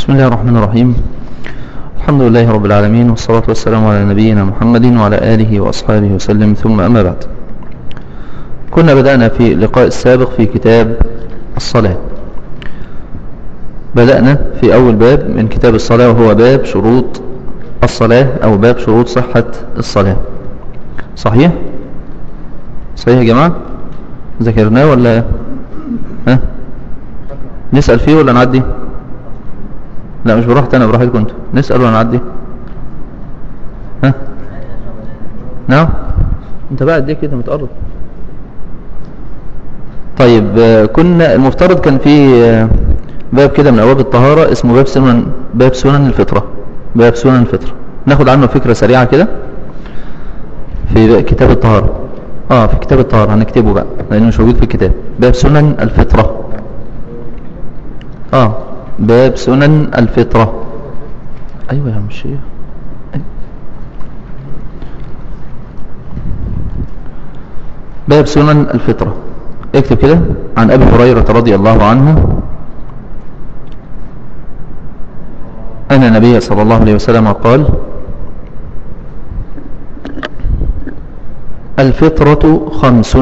بسم الله الرحمن الرحيم الحمد لله رب العالمين والصلاة والسلام على نبينا محمد وعلى آله وأصحابه وسلم ثم أما بعد كنا بدأنا في اللقاء السابق في كتاب الصلاة بدأنا في أول باب من كتاب الصلاة وهو باب شروط الصلاة أو باب شروط صحة الصلاة صحيح؟ صحيح يا جماعة؟ ذكرناه ولا ها؟ نسأل فيه ولا نعدي؟ لا مش براحتي أنا براحتكم انتوا نسأل ولا نعدي؟ ها؟ نعم؟ انت بقى قد ايه كده متقرب طيب آه، كنا المفترض كان في آه، باب كده من ابواب الطهارة اسمه باب سنن باب سنن الفطرة باب سنن الفطرة ناخد عنه فكرة سريعة كده في كتاب الطهارة اه في كتاب الطهارة هنكتبه بقى لانه مش موجود في الكتاب باب سنن الفطرة اه باب سنن الفطرة ايوه يا عم الشيخ باب سنن الفطرة اكتب كده عن ابي هريرة رضي الله عنه أن النبي صلى الله عليه وسلم قال الفطرة خمس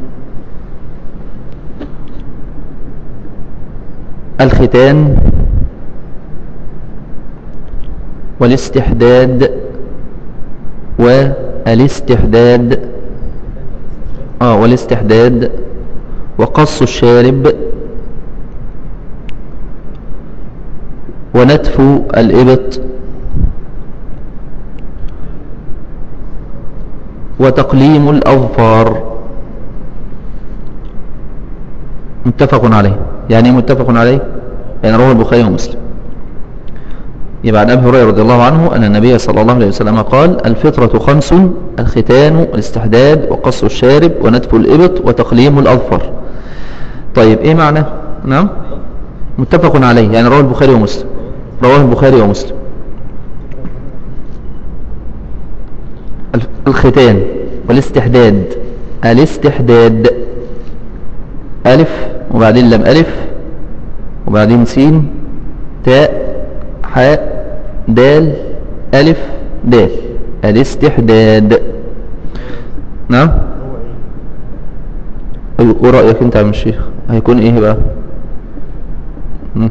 الختان والاستحداد والاستحداد اه والاستحداد وقص الشارب ونتف الإبط وتقليم الأظفار متفق عليه يعني إيه متفق عليه يعني رواه البخاري ومسلم يبقى عن أبي هريرة رضي الله عنه أن النبي صلى الله عليه وسلم قال الفطرة خمس الختان والاستحداد وقص الشارب ونتف الإبط وتقليم الأظفر طيب إيه معنى نعم متفق عليه يعني رواه البخاري ومسلم رواه البخاري ومسلم الف- الختان والاستحداد الاستحداد ألف وبعدين لم ألف وبعدين سين تاء حاء دال ألف دال الاستحداد نعم ورأيك انت يا عم الشيخ هيكون ايه بقى مم.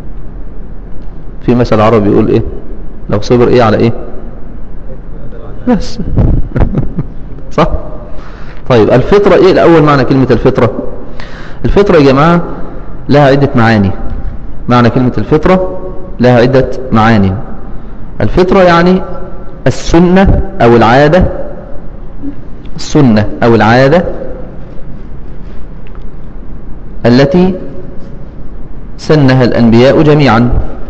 في مثل عربي يقول ايه لو صبر ايه على ايه بس صح طيب الفطرة ايه الاول معنى كلمة الفطرة الفطرة يا جماعة لها عدة معاني معنى كلمة الفطرة لها عدة معاني الفطرة يعني السنة او العادة السنة او العادة التي سنها الأنبياء جميعا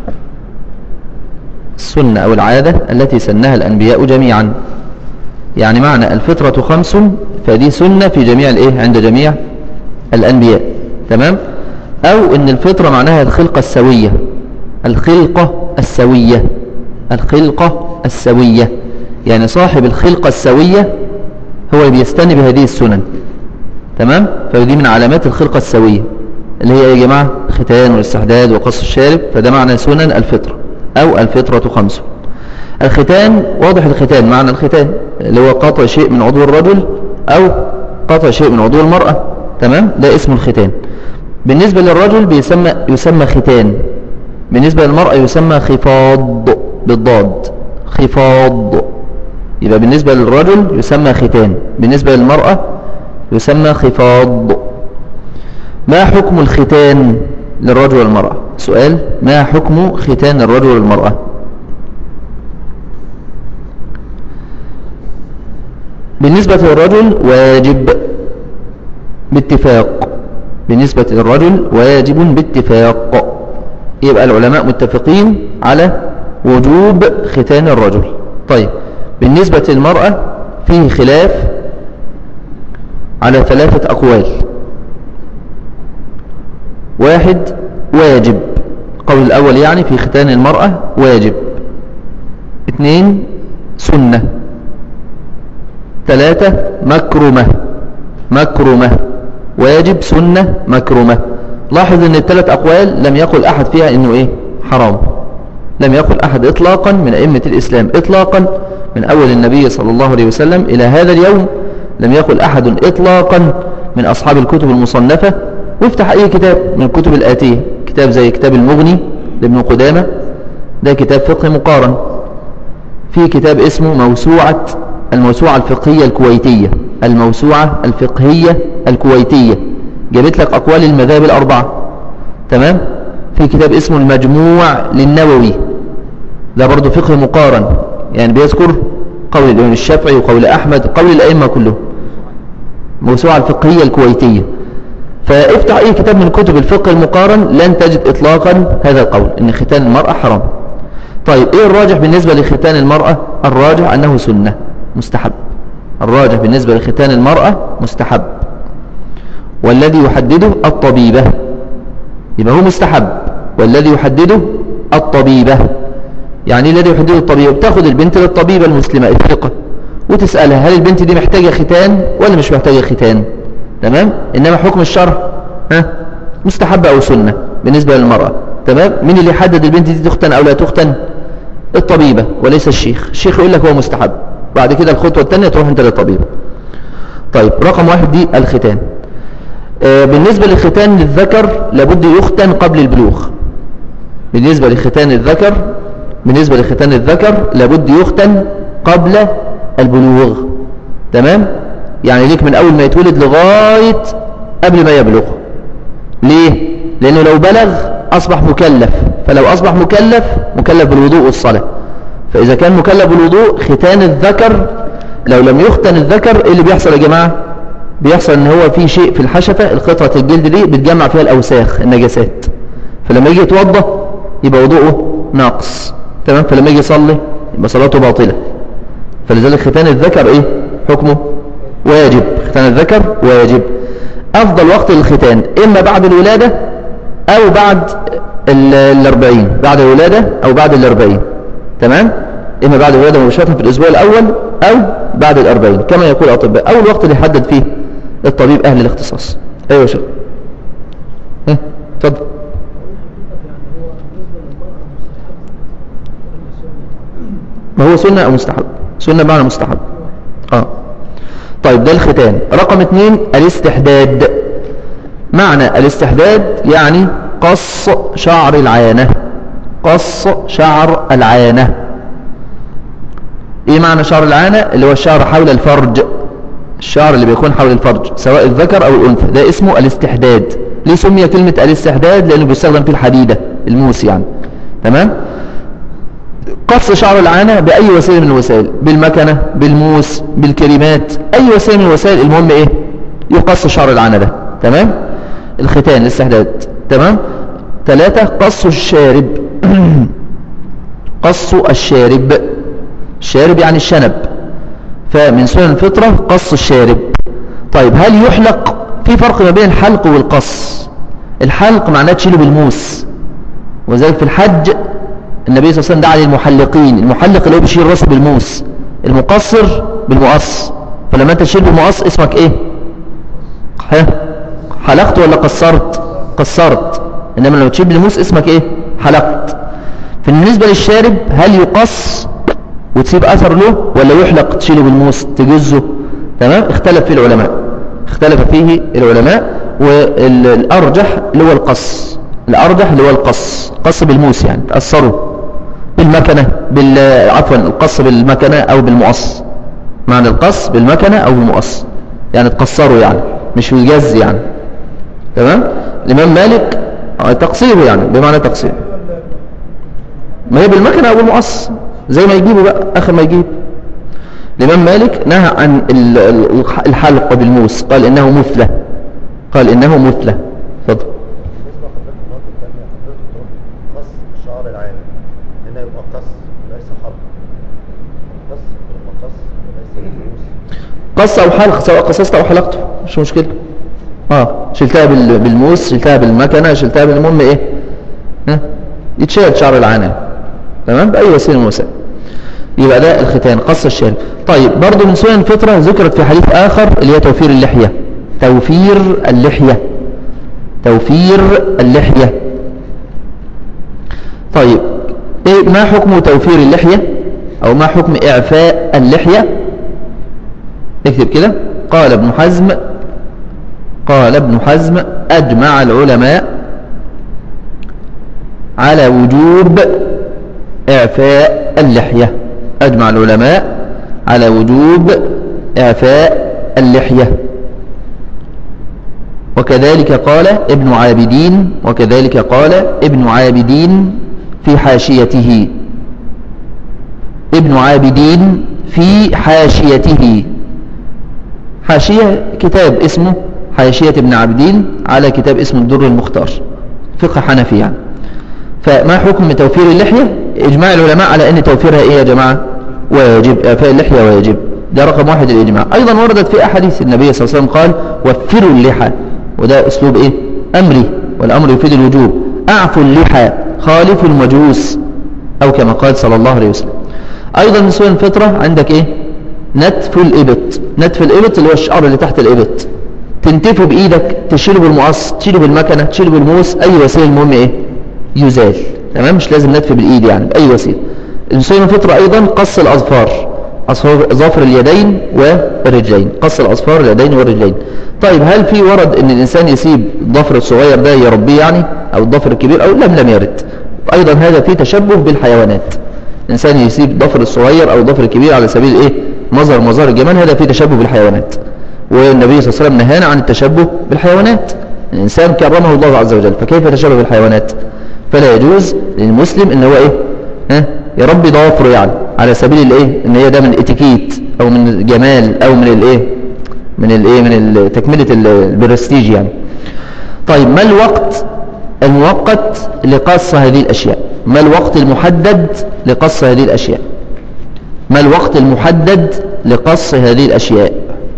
السنة أو العادة التي سنها الأنبياء جميعا يعني معنى الفطرة خمس فدي سنة في جميع الإيه عند جميع الأنبياء تمام أو إن الفطرة معناها الخلقة السوية الخلقة السوية الخلقة السوية يعني صاحب الخلقة السوية هو اللي بيستني بهذه السنن تمام فدي من علامات الخلقة السوية اللي هي يا جماعة ختان والاستحداد وقص الشارب فده معنى سنن الفطرة أو الفطرة خمس الختان واضح الختان معنى الختان اللي هو قطع شيء من عضو الرجل أو قطع شيء من عضو المرأة تمام ده اسمه الختان بالنسبة للرجل بيسمى يسمى ختان بالنسبة للمرأة يسمى خفاض بالضاد خفاض يبقى بالنسبة للرجل يسمى ختان بالنسبة للمرأة يسمى خفاض ما حكم الختان للرجل والمرأة سؤال ما حكم ختان الرجل والمرأة بالنسبة للرجل واجب باتفاق بالنسبة للرجل واجب باتفاق يبقى العلماء متفقين على وجوب ختان الرجل طيب بالنسبة للمرأة فيه خلاف على ثلاثة أقوال واحد واجب القول الأول يعني في ختان المرأة واجب اثنين سنة ثلاثة مكرمة مكرمة واجب سنة مكرمة لاحظ ان الثلاث اقوال لم يقل احد فيها انه ايه حرام لم يقل أحد إطلاقا من أئمة الإسلام إطلاقا من أول النبي صلى الله عليه وسلم إلى هذا اليوم لم يقل أحد إطلاقا من أصحاب الكتب المصنفة وافتح أي كتاب من الكتب الآتية كتاب زي كتاب المغني لابن قدامة ده كتاب فقه مقارن في كتاب اسمه موسوعة الموسوعة الفقهية الكويتية الموسوعة الفقهية الكويتية جابت لك أقوال المذاهب الأربعة تمام في كتاب اسمه المجموع للنووي ده برضه فقه مقارن يعني بيذكر قول الإمام الشافعي وقول أحمد قول الأئمة كلهم موسوعة الفقهية الكويتية فافتح أي كتاب من كتب الفقه المقارن لن تجد إطلاقا هذا القول إن ختان المرأة حرام طيب إيه الراجح بالنسبة لختان المرأة الراجح أنه سنة مستحب الراجح بالنسبة لختان المرأة مستحب والذي يحدده الطبيبة يبقى هو مستحب والذي يحدده الطبيبة يعني الذي يحدده الطبيبة بتاخد البنت للطبيبة المسلمة الثقة وتسألها هل البنت دي محتاجة ختان ولا مش محتاجة ختان تمام إنما حكم الشرع ها مستحب أو سنة بالنسبة للمرأة تمام مين اللي يحدد البنت دي تختن أو لا تختن الطبيبة وليس الشيخ الشيخ يقول لك هو مستحب بعد كده الخطوة الثانية تروح انت للطبيبة طيب رقم واحد دي الختان آه بالنسبة للختان للذكر لابد يختن قبل البلوغ بالنسبة لختان الذكر بالنسبة لختان الذكر لابد يختن قبل البلوغ تمام يعني ليك من أول ما يتولد لغاية قبل ما يبلغ ليه لأنه لو بلغ أصبح مكلف فلو أصبح مكلف مكلف بالوضوء والصلاة فإذا كان مكلف بالوضوء ختان الذكر لو لم يختن الذكر إيه اللي بيحصل يا جماعة بيحصل ان هو في شيء في الحشفة القطعة الجلد دي بتجمع فيها الأوساخ النجاسات فلما يجي يتوضى يبقى وضوءه ناقص تمام فلما يجي يصلي يبقى صلاته باطلة فلذلك ختان الذكر ايه حكمه واجب ختان الذكر واجب أفضل وقت للختان إما بعد الولادة أو بعد الأربعين بعد الولادة أو بعد الأربعين تمام إما بعد الولادة مباشرة في الأسبوع الأول أو بعد الأربعين كما يقول الأطباء أول وقت اللي يحدد فيه الطبيب أهل الاختصاص أيوة شيخ ها اتفضل ما هو سنة أو مستحب سنة معنى مستحب آه طيب ده الختان رقم اثنين الاستحداد معنى الاستحداد يعني قص شعر العانة قص شعر العانة ايه معنى شعر العانة اللي هو الشعر حول الفرج الشعر اللي بيكون حول الفرج سواء الذكر او الانثى ده اسمه الاستحداد ليه سمي كلمة الاستحداد لانه بيستخدم في الحديدة الموس يعني تمام قص شعر العانة بأي وسيلة من الوسائل بالمكنة بالموس بالكريمات أي وسيلة من الوسائل المهم إيه يقص شعر العانة ده تمام الختان الاستحداد تمام ثلاثة قص الشارب قص الشارب الشارب يعني الشنب فمن سنن الفطرة قص الشارب طيب هل يحلق في فرق ما بين الحلق والقص الحلق معناه تشيله بالموس وذلك في الحج النبي صلى الله عليه وسلم دعا للمحلقين المحلق اللي هو بيشيل راسه بالموس المقصر بالمقص فلما انت تشيل بالمقص اسمك ايه ها حلقت ولا قصرت قصرت انما لما تشيل بالموس اسمك ايه حلقت بالنسبة للشارب هل يقص وتسيب اثر له ولا يحلق تشيله بالموس تجزه تمام اختلف فيه العلماء اختلف فيه العلماء والارجح اللي هو القص الارجح اللي هو القص قص بالموس يعني تأثره بالمكنة بال عفوا القص بالمكنة او بالمقص معنى القص بالمكنة او بالمقص يعني تقصره يعني مش يجز يعني تمام الامام مالك تقصيره يعني بمعنى تقصير ما هي بالمكنة او بالمقص زي ما يجيبه بقى اخر ما يجيب الامام مالك نهى عن الحلق بالموس قال انه مثلة قال انه مثلة اتفضل قص او حلق سواء قصصت او حلقته مش مشكلة اه شلتها بالموس شلتها بالمكنة شلتها بالمهم ايه ها يتشال شعر العانة تمام بأي وسيلة من الوسائل يبقى ده الختان قص الشارب طيب برضو من سنن الفطرة ذكرت في حديث آخر اللي هي توفير اللحية توفير اللحية توفير اللحية طيب إيه ما حكم توفير اللحية أو ما حكم إعفاء اللحية اكتب كده قال ابن حزم قال ابن حزم أجمع العلماء على وجوب إعفاء اللحية أجمع العلماء على وجوب إعفاء اللحية وكذلك قال ابن عابدين وكذلك قال ابن عابدين في حاشيته ابن عابدين في حاشيته حاشية كتاب اسمه حاشية ابن عابدين على كتاب اسمه الدر المختار فقه حنفي يعني فما حكم توفير اللحية إجماع العلماء على أن توفيرها إيه يا جماعة واجب إعفاء اللحية واجب ده رقم واحد الإجماع أيضا وردت في أحاديث النبي صلى الله عليه وسلم قال وفروا اللحى وده أسلوب إيه أمري والأمر يفيد الوجوب أعفوا اللحى خالفوا المجوس أو كما قال صلى الله عليه وسلم أيضا من سنن الفطرة عندك إيه نتف الإبط نتف الإبط اللي هو الشعر اللي تحت الإبط تنتفه بإيدك تشيله بالمقص تشيله بالمكنة تشيله بالموس أي وسيلة المهم إيه يزال تمام مش لازم نتف بالإيد يعني بأي وسيلة سنن الفطرة أيضا قص الأظفار ظافر اليدين والرجلين قص الأظفار اليدين والرجلين طيب هل في ورد ان الانسان يسيب الضفر الصغير ده يربيه يعني او الضفر الكبير او لم لم يرد ايضا هذا فيه تشبه بالحيوانات الانسان يسيب الضفر الصغير او الضفر الكبير على سبيل ايه مظهر مظهر الجمال هذا فيه تشبه بالحيوانات والنبي صلى الله عليه وسلم نهانا عن التشبه بالحيوانات الانسان كرمه الله عز وجل فكيف يتشبه بالحيوانات فلا يجوز للمسلم ان هو ايه ها يربي ضوافره يعني على سبيل الايه ان هي ده من اتيكيت او من الجمال او من الايه من الايه من تكمله البرستيج يعني طيب ما الوقت المؤقت لقص هذه الاشياء ما الوقت المحدد لقص هذه الاشياء ما الوقت المحدد لقص هذه الاشياء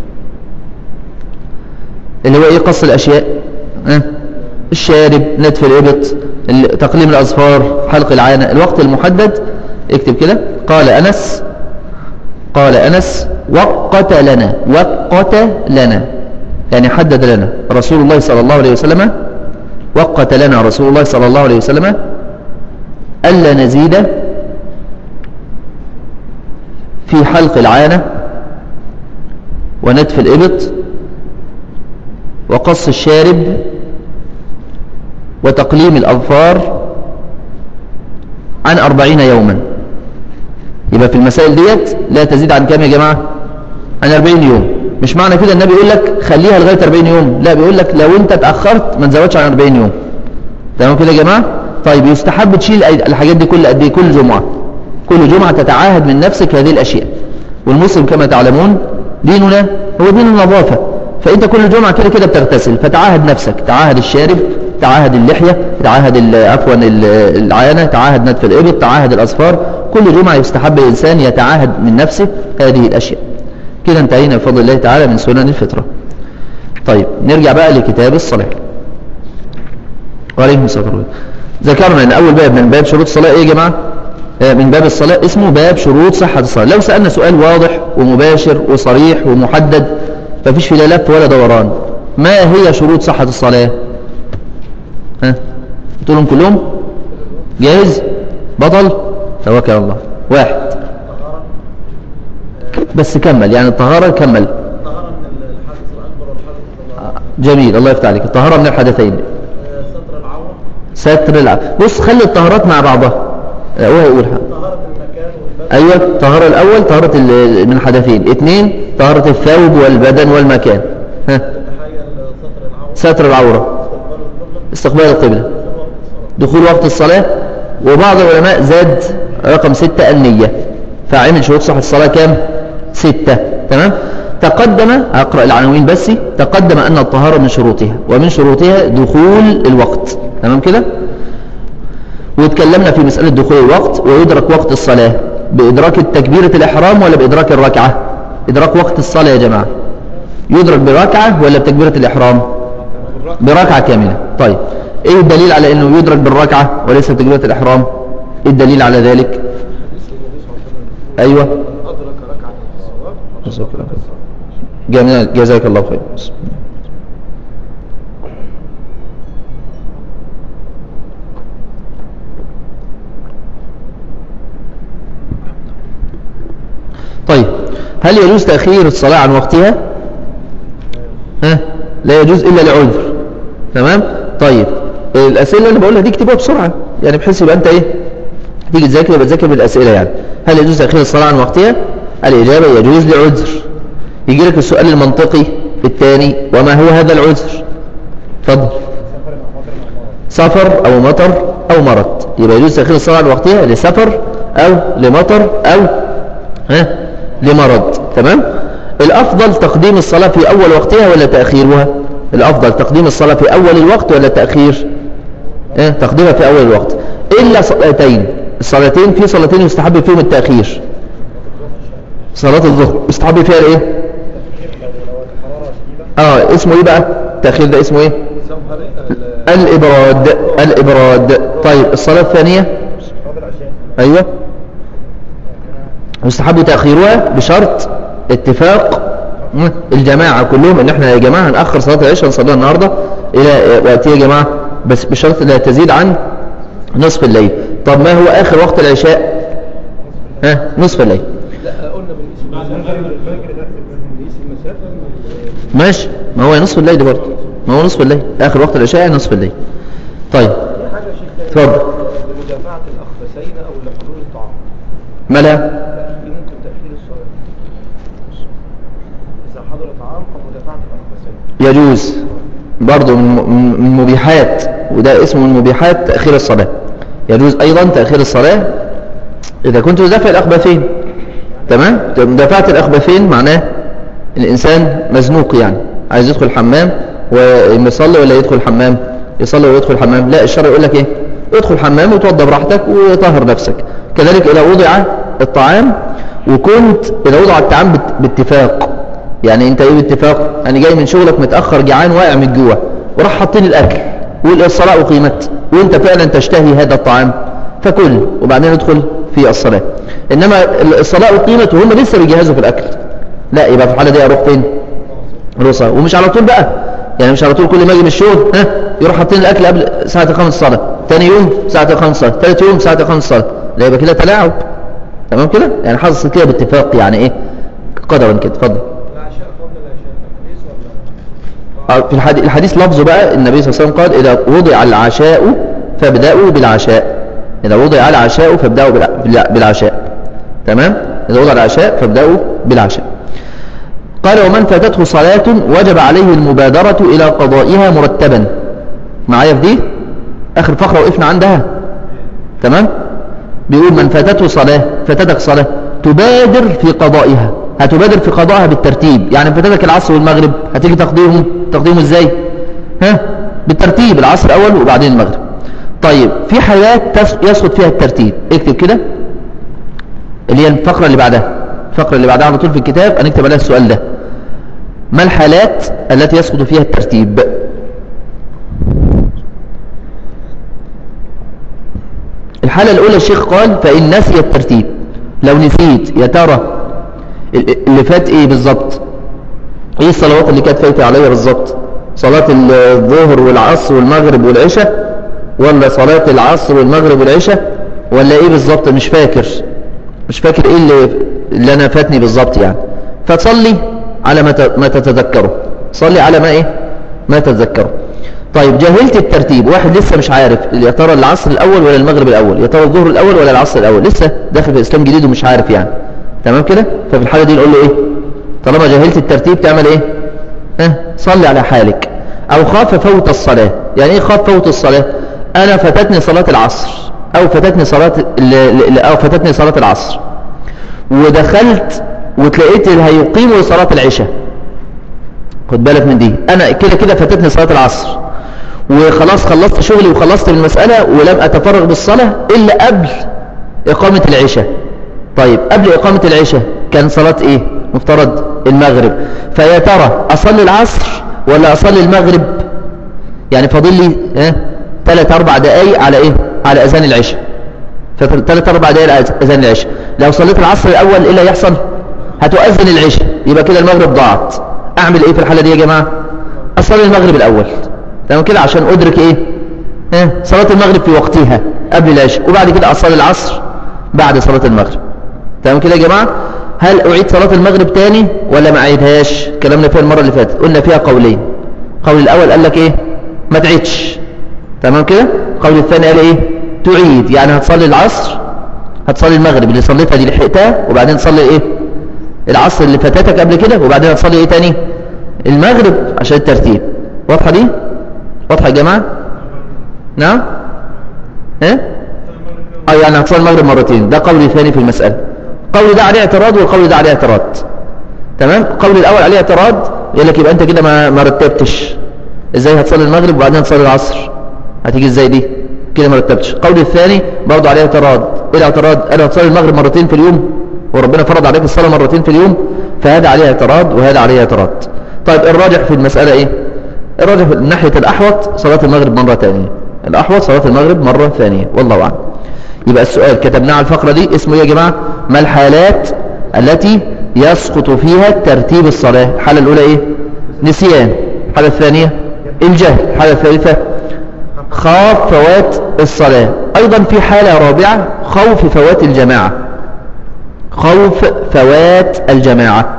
اللي هو ايه قص الاشياء أه؟ الشارب نتف الابط تقليم الاظفار حلق العانه الوقت المحدد اكتب كده قال انس قال أنس وقت لنا وقت لنا يعني حدد لنا رسول الله صلى الله عليه وسلم وقت لنا رسول الله صلى الله عليه وسلم ألا نزيد في حلق العانة ونتف الإبط وقص الشارب وتقليم الأظفار عن أربعين يوما يبقى في المسائل ديت لا تزيد عن كام يا جماعة عن 40 يوم مش معنى كده النبي يقول لك خليها لغاية 40 يوم لا بيقول لك لو انت اتأخرت ما تزودش عن 40 يوم تمام كده يا جماعة طيب يستحب تشيل الحاجات دي كل قد ايه كل جمعة كل جمعة تتعاهد من نفسك هذه الأشياء والمسلم كما تعلمون ديننا هو دين النظافة فانت كل جمعة كده كده بتغتسل فتعاهد نفسك تعاهد الشارب تعاهد اللحية تعاهد عفوا العانة تعاهد نتف الإبط تعاهد الأصفار كل جمعة يستحب الإنسان يتعاهد من نفسه هذه الأشياء كده انتهينا بفضل الله تعالى من سنن الفطرة طيب نرجع بقى لكتاب الصلاة وعليكم السلام ذكرنا ان اول باب من باب شروط الصلاة ايه يا جماعة من باب الصلاة اسمه باب شروط صحة الصلاة لو سألنا سؤال واضح ومباشر وصريح ومحدد ففيش فيه لا لف ولا دوران ما هي شروط صحة الصلاة ها تقولهم كلهم جاهز بطل توكل على الله واحد بس كمل يعني الطهارة كمل الطهارة من الحدث الأكبر والحدث الأصغر جميل الله يفتح عليك الطهارة من الحدثين ستر العورة ستر العورة بص خلي الطهارات مع بعضها هو يقول حاجة طهارة المكان والبدن ايوه الطهارة الاول طهارة ال- من الحدثين اثنين طهارة الثوب والبدن والمكان ها حاجة ستر العورة ستر العورة استقبال القبلة استقبال القبلة دخول وقت الصلاة دخول وقت الصلاة وبعض العلماء زاد رقم ستة النية فعمل شروط صحة الصلاة كام ستة تمام تقدم أقرأ العناوين بس تقدم أن الطهارة من شروطها ومن شروطها دخول الوقت تمام كده واتكلمنا في مسألة دخول الوقت ويدرك وقت الصلاة بإدراك التكبيرة الإحرام ولا بإدراك الركعة إدراك وقت الصلاة يا جماعة يدرك بركعة ولا بتكبيرة الإحرام بركعة كاملة طيب ايه الدليل على انه يدرك بالركعة وليس بتكبيرة الاحرام ايه الدليل على ذلك ايوه أدرك ركعة في الصلاة جزاك الله خير جميل جزاك الله خير هل يجوز تأخير الصلاة عن وقتها ها لا يجوز إلا لعذر تمام طيب الأسئلة اللي بقولها دي اكتبوها بسرعة يعني بحيث يبقى أنت إيه تيجي تذاكر يبقى تذاكر بالأسئلة يعني هل يجوز تأخير الصلاة عن وقتها الإجابة يجوز لعذر يجي لك السؤال المنطقي الثاني وما هو هذا العذر اتفضل سفر أو مطر أو مرض يبقى يجوز تأخير الصلاة عن وقتها لسفر أو لمطر أو ها لمرض تمام الأفضل تقديم الصلاة في أول وقتها ولا تأخيرها الأفضل تقديم الصلاة في أول الوقت ولا تأخير اه تقديمها في أول الوقت إلا صلاتين الصلاتين في صلاتين يستحب فيهم التأخير صلاة الظهر يستحب فيها الايه اه اسمه ايه بقى التأخير ده اسمه ايه الإبراد الإبراد طيب الصلاة الثانية أيوة يستحب تأخيرها بشرط اتفاق الجماعة كلهم ان احنا يا جماعة هنأخر صلاة العشاء نصليها النهاردة الى وقت يا جماعة بس بشرط لا تزيد عن نصف الليل طب ما هو اخر وقت العشاء ها نصف الليل لا قلنا بنقيس المسافة ماشي ما هو نصف الليل برضه ما هو نصف الليل اخر وقت العشاء نصف الليل طيب في حاجة شيء اتفضل لمدافعة الأخبثين أو لحلول الطعام مالها لا في ممكن تأخير الصلاة إذا حضر طعام أو مدافعة الأخبثين يجوز برضه من من- من المبيحات وده اسمه من مبيحات تأخير الصلاة يجوز أيضا تأخير الصلاة إذا كنت تدافع الأخبثين تمام مدافعة الأخبثين معناه الإنسان مزنوق يعني عايز يدخل الحمام ويصلي ولا يدخل الحمام يصلي ولا يدخل الحمام لا الشرع يقول لك إيه ادخل الحمام وتوضى براحتك وطهر نفسك كذلك إذا وضع الطعام وكنت إذا وضع الطعام بات- باتفاق يعني انت ايه باتفاق انا جاي من شغلك متأخر جعان واقع من الجوع وراح حاطين الاكل والصلاة اقيمت وانت فعلا تشتهي هذا الطعام فكل وبعدين ادخل في الصلاة انما الصلاة اقيمت وهم لسه بيجهزوا في الاكل لا يبقى في الحالة دي اروح فين رصة ومش على طول بقى يعني مش على طول كل ما اجي من الشغل ها يروح حاطين الاكل قبل ساعة اقامة الصلاة ثاني يوم ساعة اقامة الصلاة ثالث يوم ساعة اقامة الصلاة لا يبقى كده تلاعب تمام كده يعني حصل كده باتفاق يعني ايه قدرا كده اتفضل العشاء قبل العشاء تقديس ولا في الحديث, الحديث لفظه بقى النبي صلى الله عليه وسلم قال إذا وضع العشاء فابدأوا بالعشاء إذا وضع العشاء فابدأوا بالع- بالع- بالعشاء تمام إذا وضع العشاء فابدأوا بالعشاء قال ومن فاتته صلاة وجب عليه المبادرة إلى قضائها مرتبا معايا في دي آخر فقرة وقفنا عندها تمام بيقول من فاتته صلاة فاتتك صلاة تبادر في قضائها هتبادر في قضائها بالترتيب يعني فاتتك العصر والمغرب هتيجي تقضيهم تقضيهم ازاي ها بالترتيب العصر الاول وبعدين المغرب طيب في حالات تس- يسقط فيها الترتيب اكتب كده اللي هي الفقرة اللي بعدها الفقرة اللي بعدها على طول في الكتاب هنكتب عليها السؤال ده ما الحالات التي يسقط فيها الترتيب الحالة الأولى الشيخ قال فإن نسي الترتيب لو نسيت يا ترى ال- اللي فات إيه بالظبط إيه الصلوات اللي كانت فايتة عليا بالظبط صلاة الظهر والعصر والمغرب والعشاء ولا صلاة العصر والمغرب والعشاء ولا إيه بالظبط مش فاكر مش فاكر إيه اللي, اللي أنا فاتني بالظبط يعني فتصلي على ما ت- ما تتذكره صلي على ما إيه ما تتذكره طيب جهلت الترتيب واحد لسه مش عارف يا ترى العصر الاول ولا المغرب الاول يا ترى الظهر الاول ولا العصر الاول لسه داخل في الاسلام جديد ومش عارف يعني تمام كده ففي الحاله دي نقول له ايه طالما جهلت الترتيب تعمل ايه ها صلي على حالك او خاف فوت الصلاه يعني ايه خاف فوت الصلاه انا فاتتني صلاه العصر او فاتتني صلاه ال- ال- او فاتتني صلاه العصر ودخلت وتلاقيت اللي هيقيموا صلاه العشاء خد بالك من دي انا كده كده فاتتني صلاه العصر وخلاص خلصت شغلي وخلصت المسألة ولم أتفرغ بالصلاة إلا قبل إقامة العشاء طيب قبل إقامة العشاء كان صلاة إيه مفترض المغرب فيا ترى أصلي العصر ولا أصلي المغرب يعني فاضل لي ها ثلاث أربع دقايق على إيه على أذان العشاء ثلاث أربع دقايق على أذان العشاء لو صليت العصر الأول إيه اللي يحصل هتؤذن العشاء يبقى كده المغرب ضاعت أعمل إيه في الحالة دي يا جماعة أصلي المغرب الأول تمام كده عشان أدرك إيه ها صلاة المغرب في وقتها قبل العشاء وبعد كده أصلي العصر بعد صلاة المغرب تمام كده يا جماعة هل أعيد صلاة المغرب تاني ولا ما أعيدهاش كلامنا فيها المرة اللي فاتت قلنا فيها قولين قول الأول قال لك إيه ما تعيدش تمام كده القول الثاني قال إيه تعيد يعني هتصلي العصر هتصلي المغرب اللي صليتها دي لحقتها وبعدين تصلي إيه العصر اللي فاتتك قبل كده وبعدين هتصلي إيه تاني المغرب عشان الترتيب واضحة دي واضحة يا جماعة نعم ايه اه يعني هتصلي المغرب مرتين ده قول ثاني في المسألة قول ده عليه اعتراض والقول ده عليه اعتراض تمام القول الاول عليه اعتراض يقول لك يبقى انت كده ما ما رتبتش ازاي هتصلي المغرب وبعدين تصلي العصر هتيجي ازاي دي كده ما رتبتش القول الثاني برضه عليه اعتراض ايه الاعتراض قال هتصلي المغرب مرتين في اليوم وربنا فرض عليك الصلاه مرتين في اليوم فهذا عليه اعتراض وهذا عليه اعتراض طيب الراجح في المساله ايه الراجح من ناحيه الاحوط صلاه المغرب مره ثانيه الاحوط صلاه المغرب مره ثانيه والله اعلم يبقى السؤال كتبناه على الفقره دي اسمه ايه يا جماعه ما الحالات التي يسقط فيها ترتيب الصلاه الحاله الاولى ايه نسيان الحاله الثانيه الجهل الحاله الثالثه خاف فوات الصلاة أيضا في حالة رابعة خوف فوات الجماعة خوف فوات الجماعة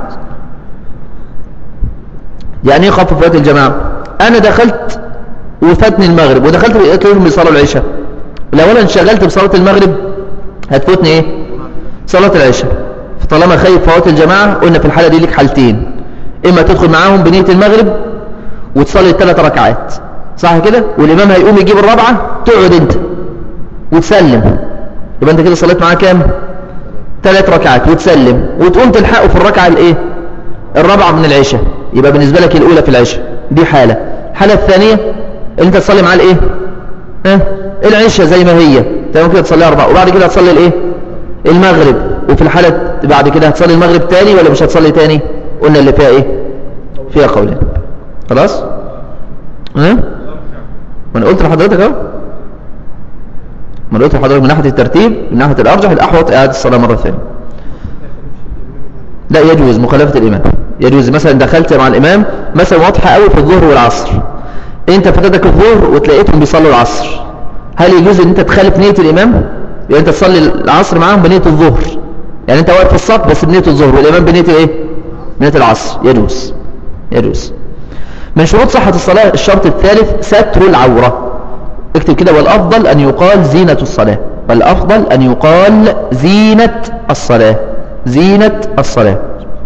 يعني ايه خوف فوات الجماعة أنا دخلت وفاتني المغرب ودخلت لقيت لهم بيصلوا العشاء لو أنا انشغلت بصلاة المغرب هتفوتني ايه صلاة العشاء فطالما خايف فوات الجماعة قلنا في الحالة دي لك حالتين إما تدخل معاهم بنية المغرب وتصلي الثلاث ركعات صح كده والإمام هيقوم يجيب الرابعة تقعد انت وتسلم يبقى انت كده صليت معاه كام ثلاث ركعات وتسلم وتقوم تلحقه في الركعة الايه الرابعة من العشاء يبقى بالنسبة لك الأولى في العشاء دي حالة الحالة الثانية انت تصلي معاه الايه ها العشاء زي ما هي تمام كده تصلي أربعة وبعد كده هتصلي الايه المغرب وفي الحالة بعد كده هتصلي المغرب تاني ولا مش هتصلي تاني قلنا اللي فيها ايه فيها قولين خلاص ها ما انا قلت لحضرتك اهو ما انا قلت لحضرتك من ناحيه الترتيب من ناحيه الارجح الاحوط اعاده الصلاه مره ثانيه لا يجوز مخالفه الامام يجوز مثلا دخلت مع الامام مثلا واضحه قوي في الظهر والعصر انت فاتتك الظهر وتلاقيتهم بيصلوا العصر هل يجوز ان انت تخالف نيه الامام يعني انت تصلي العصر معاهم بنيه الظهر يعني انت واقف في الصف بس بنيه الظهر والامام بنيه الايه بنيه العصر يجوز يجوز من شروط صحة الصلاة الشرط الثالث ستر العورة اكتب كده والأفضل أن يقال زينة الصلاة والأفضل أن يقال زينة الصلاة زينة الصلاة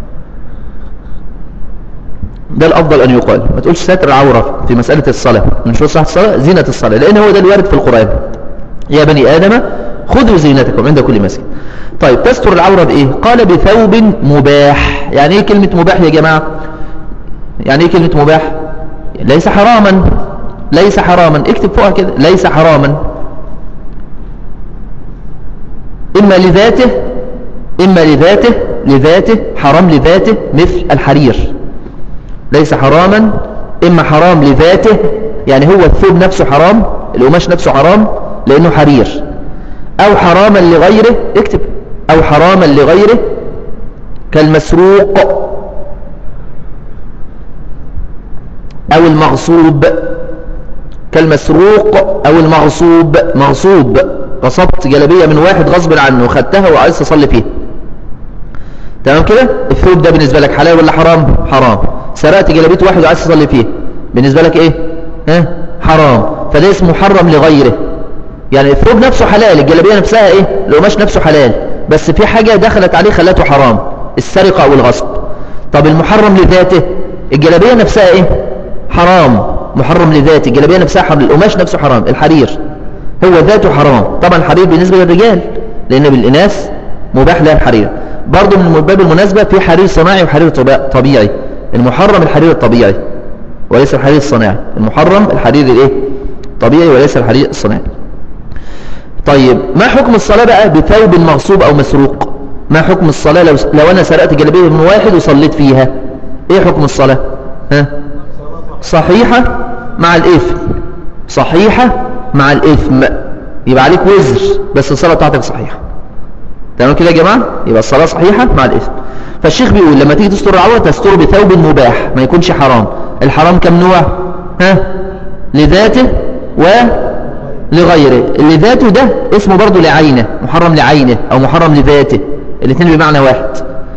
ده الأفضل أن يقال ما تقولش ستر العورة في مسألة الصلاة من شروط صحة الصلاة زينة الصلاة لأن هو ده الوارد في القرآن يا بني آدم خذوا زينتكم عند كل مسجد طيب تستر العورة بإيه قال بثوب مباح يعني إيه كلمة مباح يا جماعة يعني ايه كلمة مباح ليس حراما ليس حراما اكتب فوقها كده ليس حراما اما لذاته اما لذاته لذاته حرام لذاته مثل الحرير ليس حراما اما حرام لذاته يعني هو الثوب نفسه حرام القماش نفسه حرام لانه حرير او حراما لغيره اكتب او حراما لغيره كالمسروق أو المغصوب كالمسروق أو المغصوب مغصوب غصبت جلبية من واحد غصب عنه وخدتها وعايز تصلي فيها تمام كده الثوب ده بالنسبة لك حلال ولا حرام حرام سرقت جلبية واحد وعايز تصلي فيها بالنسبة لك ايه ها حرام فده اسمه محرم لغيره يعني الثوب نفسه حلال الجلبية نفسها ايه القماش نفسه حلال بس في حاجة دخلت عليه خلته حرام السرقة أو الغصب طب المحرم لذاته الجلبية نفسها ايه حرام محرم لذاته الجلابيه نفسها حرام القماش نفسه حرام الحرير هو ذاته حرام طبعا الحرير بالنسبة للرجال لأن بالإناث مباح لها الحرير برضه من باب المناسبة في حرير صناعي وحرير طبيعي المحرم الحرير الطبيعي وليس الحرير الصناعي المحرم الحرير الايه طبيعي وليس الحرير الصناعي طيب ما حكم الصلاة بقى بثوب مغصوب أو مسروق ما حكم الصلاة لو, لو أنا سرقت جلابيه من واحد وصليت فيها ايه حكم الصلاة ها صحيحة مع الإثم صحيحة مع الإثم يبقى عليك وزر بس الصلاة بتاعتك صحيحة تمام كده يا جماعة يبقى الصلاة صحيحة مع الإثم فالشيخ بيقول لما تيجي تستر العورة تستر بثوب مباح ما يكونش حرام الحرام كم نوع ها لذاته ولغيره اللي ذاته ده اسمه برضه لعينه محرم لعينه أو محرم لذاته الاثنين بمعنى واحد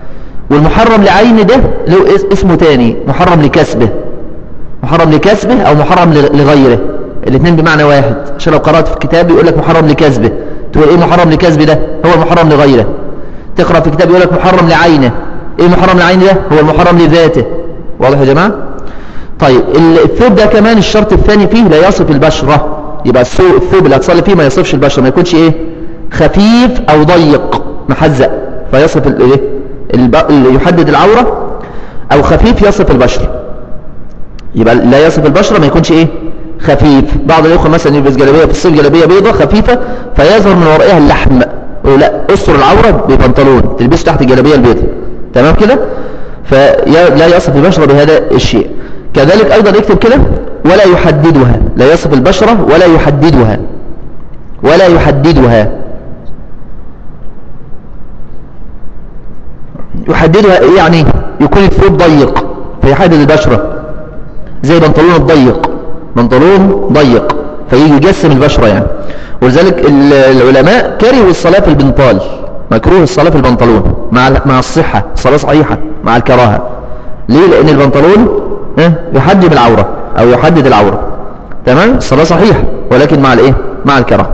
والمحرم لعين ده له اس- اسمه تاني محرم لكسبه محرم لكسبه او محرم ل- لغيره الاثنين بمعنى واحد عشان لو قرأت في كتاب يقول لك محرم لكسبه تقول ايه محرم لكسبه ده هو المحرم لغيره تقرأ في كتاب يقول لك محرم لعينه ايه محرم لعينه ده هو المحرم لذاته واضح يا جماعة طيب ال- الثوب ده كمان الشرط الثاني فيه لا يصف البشرة يبقى الثوب, الثوب اللي هتصلي فيه ما يصفش البشرة ما يكونش ايه خفيف او ضيق محزق فيصف الايه الب... اللي يحدد العورة او خفيف يصف البشرة يبقى لا يصف البشرة ما يكونش ايه خفيف بعض الاخوه مثلا يلبس جلابيه في الصيف جلابيه بيضة خفيفة فيظهر من ورائها اللحم يقول لا استر العورة ببنطلون تلبسه تحت الجلابيه البيضة تمام كده فلا يصف البشرة بهذا الشيء كذلك ايضا اكتب كده ولا يحددها لا يصف البشرة ولا يحددها ولا يحددها يحددها ايه يعني يكون الثوب ضيق فيحدد البشرة زي بنطلون الضيق بنطلون ضيق فيجي يجسم البشرة يعني ولذلك ال- العلماء كرهوا الصلاة في البنطال مكروه الصلاة في البنطلون مع ال- مع الصحة الصلاة صحيحة مع الكراهة ليه لأن البنطلون ها، يحجب العورة أو يحدد العورة تمام الصلاة صحيحة ولكن مع الايه مع الكراهة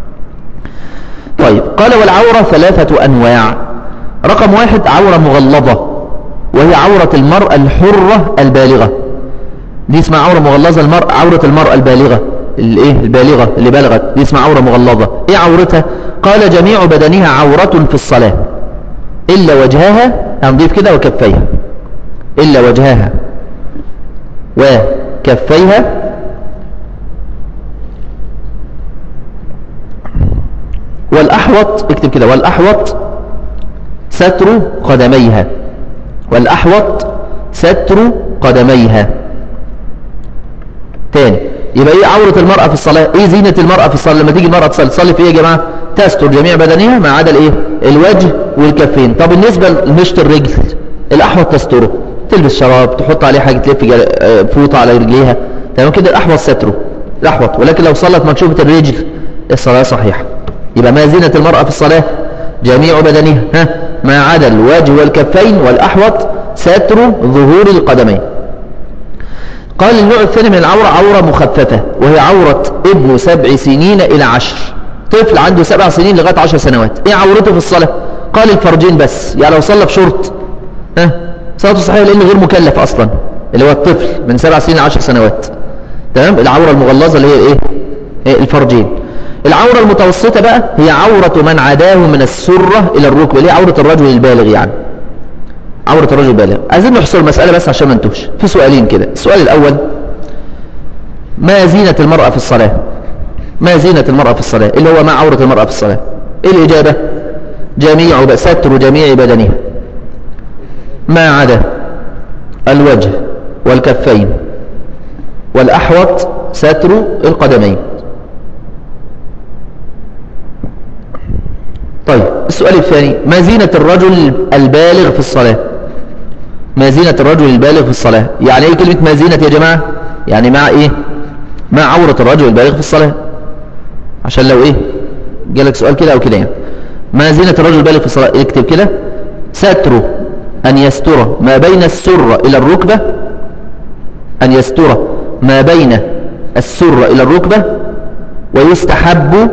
طيب قال والعورة ثلاثة أنواع رقم واحد عورة مغلظة وهي عورة المرأة الحرة البالغة دي اسمها عورة مغلظة المرأة عورة المرأة البالغة الايه البالغة اللي بلغت دي اسمها عورة مغلظة ايه عورتها قال جميع بدنها عورة في الصلاة إلا وجهها هنضيف كده وكفيها إلا وجهها وكفيها والأحوط اكتب كده والأحوط ستر قدميها والأحوط ستر قدميها تاني يبقى ايه عورة المرأة في الصلاة ايه زينة المرأة في الصلاة لما تيجي المرأة تصلي تصلي في ايه يا جماعة تستر جميع بدنها ما عدا الايه الوجه والكفين طب بالنسبة لمشط الرجل الاحوط تستره تلبس شراب تحط عليه حاجة تلف جل- آه، فوطة على رجليها تمام كده الاحوط ستره الاحوط ولكن لو صلت مكشوفة الرجل الصلاة صحيحة يبقى ما زينة المرأة في الصلاة جميع بدنها ها ما عدا الوجه والكفين والأحوط ستر ظهور القدمين قال النوع الثاني من العورة عورة مخففة وهي عورة ابن سبع سنين إلى عشر طفل عنده سبع سنين لغاية عشر سنوات ايه عورته في الصلاة قال الفرجين بس يعني لو صلى بشرط ها صلاته صحيحة لأنه غير مكلف أصلا اللي هو الطفل من سبع سنين لعشر سنوات تمام العورة المغلظة اللي هي الايه إيه؟ الفرجين العورة المتوسطة بقى هي عورة من عداه من السرة إلى الركبة اللي هي عورة الرجل البالغ يعني عورة الرجل البالغ عايزين نحصر المسألة بس عشان ما نتوهش في سؤالين كده السؤال الأول ما زينة المرأة في الصلاة ما زينة المرأة في الصلاة اللي هو ما عورة المرأة في الصلاة ايه الإجابة جميع ب- ستر جميع بدنها ما عدا الوجه والكفين والأحوط ستر القدمين طيب السؤال الثاني ما زينة الرجل البالغ في الصلاة ما زينة الرجل البالغ في الصلاة يعني ايه كلمة ما زينة يا جماعة يعني مع ايه ما عورة الرجل البالغ في الصلاة عشان لو ايه جالك سؤال كده او كده يعني ما زينة الرجل البالغ في الصلاة اكتب كده ستره ان يستر ما بين السرة الى الركبة ان يستر ما بين السرة الى الركبة ويستحب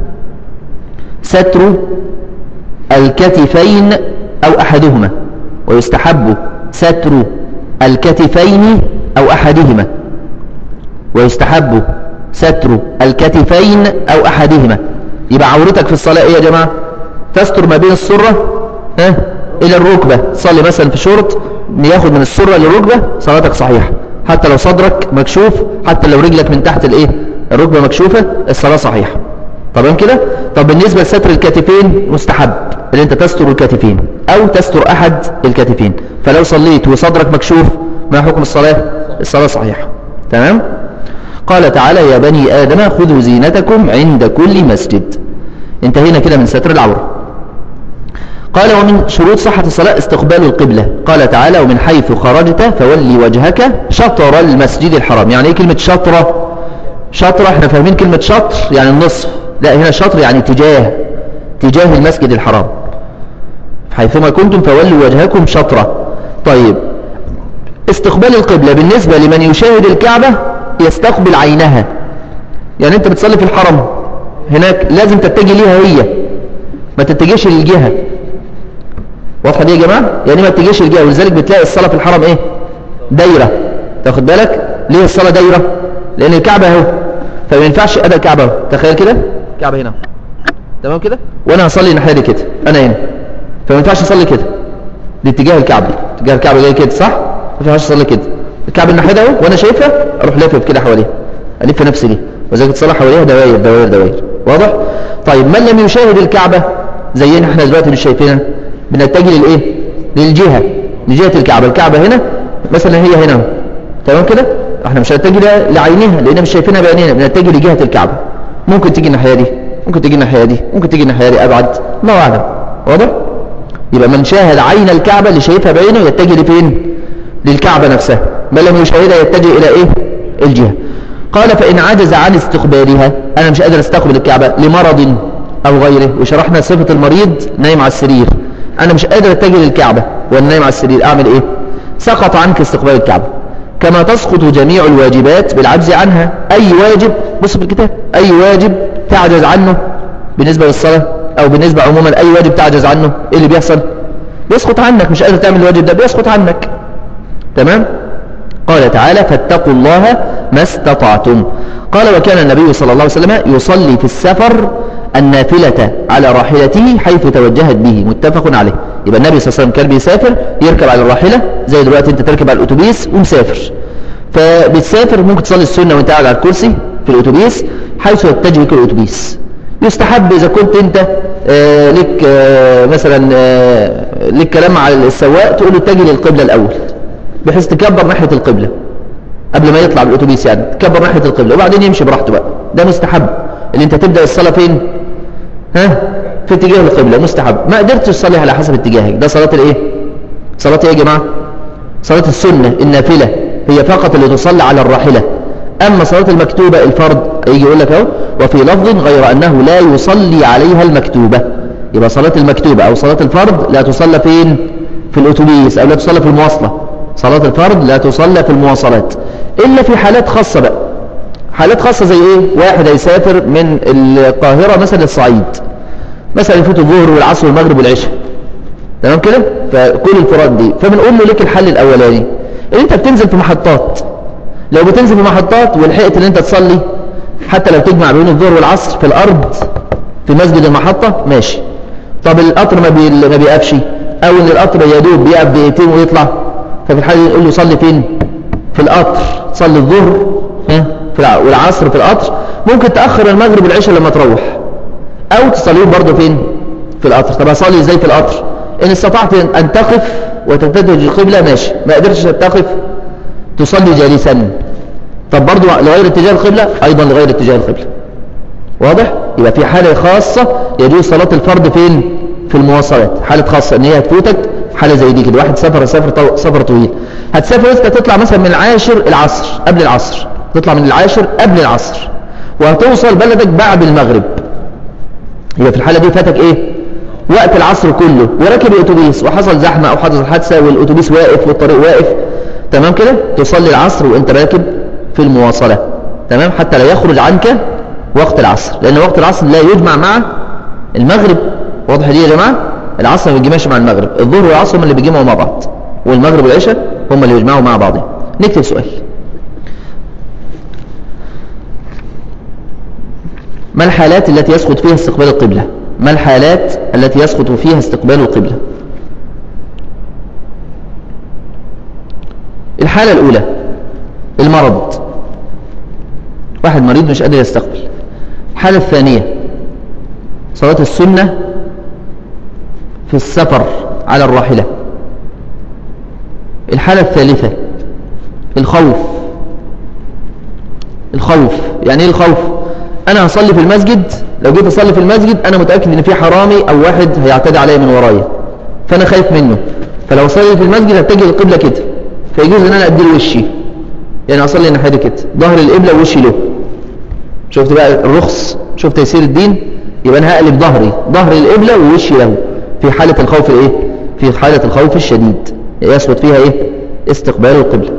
ستر الكتفين أو أحدهما ويستحب ستر الكتفين أو أحدهما ويستحب ستر الكتفين أو أحدهما يبقى عورتك في الصلاة إيه يا جماعة تستر ما بين السرة ها إلى الركبة صلي مثلا في شورت ياخد من السرة للركبة صلاتك صحيحة حتى لو صدرك مكشوف حتى لو رجلك من تحت الايه الركبة مكشوفة الصلاة صحيحة تمام كده طب بالنسبة لستر الكتفين مستحب اللي انت تستر الكتفين او تستر احد الكتفين فلو صليت وصدرك مكشوف ما حكم الصلاة الصلاة صحيحة تمام قال تعالى يا بني آدم خذوا زينتكم عند كل مسجد انتهينا كده من ستر العورة قال ومن شروط صحة الصلاة استقبال القبلة قال تعالى ومن حيث خرجت فولي وجهك شطر المسجد الحرام يعني ايه كلمة شطرة شطرة احنا فاهمين كلمة شطر يعني النصف لا هنا شطر يعني تجاه تجاه المسجد الحرام حيثما كنتم فولوا وجهكم شطرة طيب استقبال القبلة بالنسبة لمن يشاهد الكعبة يستقبل عينها يعني انت بتصلي في الحرم هناك لازم تتجه ليها هي ما تتجهش للجهة واضحة دي يا جماعة يعني ما تتجهش للجهة ولذلك بتلاقي الصلاة في الحرم ايه دايرة تاخد بالك ليه الصلاة دايرة لان الكعبة اهو فما ينفعش ادى الكعبة اهو تخيل كده الكعبة هنا تمام كده وانا هصلي الناحية دي كده انا هنا فما ينفعش اصلي كده لاتجاه الكعبة اتجاه الكعبة جاي كده صح ما ينفعش اصلي كده الكعبة الناحية ده اهو وانا شايفها اروح لافف كده حواليها الف نفسي دي وذلك تصلي حواليها دوائر دوائر دوائر واضح طيب من لم يشاهد الكعبة زينا احنا دلوقتي مش شايفينها بنتجه للايه للجهة لجهة الكعبة الكعبة هنا مثلا هي هنا اهو. تمام كده احنا مش هنتجه لعينيها لان مش شايفينها بعينينا بنتجه لجهة الكعبة ممكن تيجي الناحية دي ممكن تيجي الناحية دي ممكن تيجي الناحية دي ابعد الله اعلم واضح يبقى من شاهد عين الكعبة اللي شايفها بعينه يتجه لفين للكعبة نفسها بل لم يشاهدها يتجه الى ايه الجهة قال فإن عجز عن استقبالها أنا مش قادر استقبل الكعبة لمرض أو غيره وشرحنا صفة المريض نايم على السرير أنا مش قادر أتجه للكعبة وأنا نايم على السرير أعمل إيه سقط عنك استقبال الكعبة كما تسقط جميع الواجبات بالعجز عنها أي واجب بص في الكتاب أي واجب تعجز عنه بالنسبة للصلاة أو بالنسبة عموما أي واجب تعجز عنه إيه اللي بيحصل بيسقط عنك مش قادر تعمل الواجب ده بيسقط عنك تمام قال تعالى فاتقوا الله ما استطعتم قال وكان النبي صلى الله عليه وسلم يصلي في السفر النافلة على راحلته حيث توجهت به متفق عليه يبقى النبي صلى الله عليه وسلم كان بيسافر يركب على الراحلة زي دلوقتي انت تركب على الاتوبيس ومسافر فبتسافر ممكن تصلي السنة وانت قاعد على الكرسي في الاتوبيس حيث يتجه بك الاتوبيس يستحب اذا كنت انت آه لك آه مثلا آه لك كلام على السواق تقول له اتجه للقبلة الاول بحيث تكبر ناحية القبلة قبل ما يطلع بالاتوبيس يعني تكبر ناحية القبلة وبعدين يمشي براحته بقى ده مستحب اللي انت تبدأ الصلاة فين ها في اتجاه القبلة مستحب ما قدرتش تصلي على حسب اتجاهك ده صلاة الايه صلاة ايه يا جماعة صلاة السنة النافلة هي فقط اللي تصلى على الراحلة اما صلاة المكتوبة الفرض يجي يقول لك اهو وفي لفظ غير انه لا يصلي عليها المكتوبة يبقى صلاة المكتوبة او صلاة الفرض لا تصلى فين في الاتوبيس او لا تصلى في المواصلة صلاة الفرض لا تصلى في المواصلات إلا في حالات خاصة بقى حالات خاصة زي إيه واحد هيسافر من القاهرة مثلا للصعيد مثلا يفوت الظهر والعصر والمغرب والعشاء تمام كده فكل الفرات دي فبنقول له لك الحل الأولاني ان انت بتنزل في محطات لو بتنزل في محطات ولحقت ان انت تصلي حتى لو تجمع بين الظهر والعصر في الارض في مسجد المحطة ماشي طب القطر ما, بي... ما بيقفش او ان القطر يا دوب بيقف دقيقتين ويطلع ففي الحالة دي نقول له صلي فين في القطر صلي الظهر ها في الع... والعصر في القطر ممكن تأخر المغرب والعشاء لما تروح او تصليهم برضه فين في القطر طب اصلي ازاي في القطر ان استطعت ان تقف وتتجه القبلة ماشي ما قدرتش تقف تصلي جالسا طب برضه لغير اتجاه القبلة ايضا لغير اتجاه القبلة واضح يبقى في حالة خاصة يجوز صلاة الفرض فين في المواصلات حالة خاصة ان هي هتفوتك حالة زي دي كده واحد سفر سفر طو... سفر طويل هتسافر انت تطلع مثلا من العاشر العصر قبل العصر تطلع من العاشر قبل العصر وهتوصل بلدك بعد المغرب يبقى في الحالة دي فاتك ايه وقت العصر كله وركب الاتوبيس وحصل زحمة او حصل حادثة والاتوبيس واقف والطريق واقف تمام كده تصلي العصر وانت راكب في المواصلة تمام حتى لا يخرج عنك وقت العصر لان وقت العصر لا يجمع مع المغرب واضح دي يا جماعة العصر ما بيجمعش مع المغرب الظهر والعصر هم اللي بيجمعوا مع بعض والمغرب والعشاء هم اللي بيجمعوا مع بعضهم نكتب سؤال ما الحالات التي يسقط فيها استقبال القبلة ما الحالات التي يسقط فيها استقبال القبلة الحالة الأولى المرض واحد مريض مش قادر يستقبل الحالة الثانية صلاة السنة في السفر على الراحلة الحالة الثالثة الخوف الخوف يعني ايه الخوف انا هصلي في المسجد لو جيت اصلي في المسجد انا متأكد ان في حرامي او واحد هيعتدي عليا من ورايا فانا خايف منه فلو اصلي في المسجد هتجي القبلة كده فيجوز ان انا اديله وشي يعني اصلي الناحيه دي كده ظهر القبلة ووشي له شفت بقى الرخص شفت تيسير الدين يبقى انا هقلب ظهري ظهر القبلة ووشي له في حالة الخوف الايه في حالة الخوف الشديد يثبت فيها إيه استقبال القبلة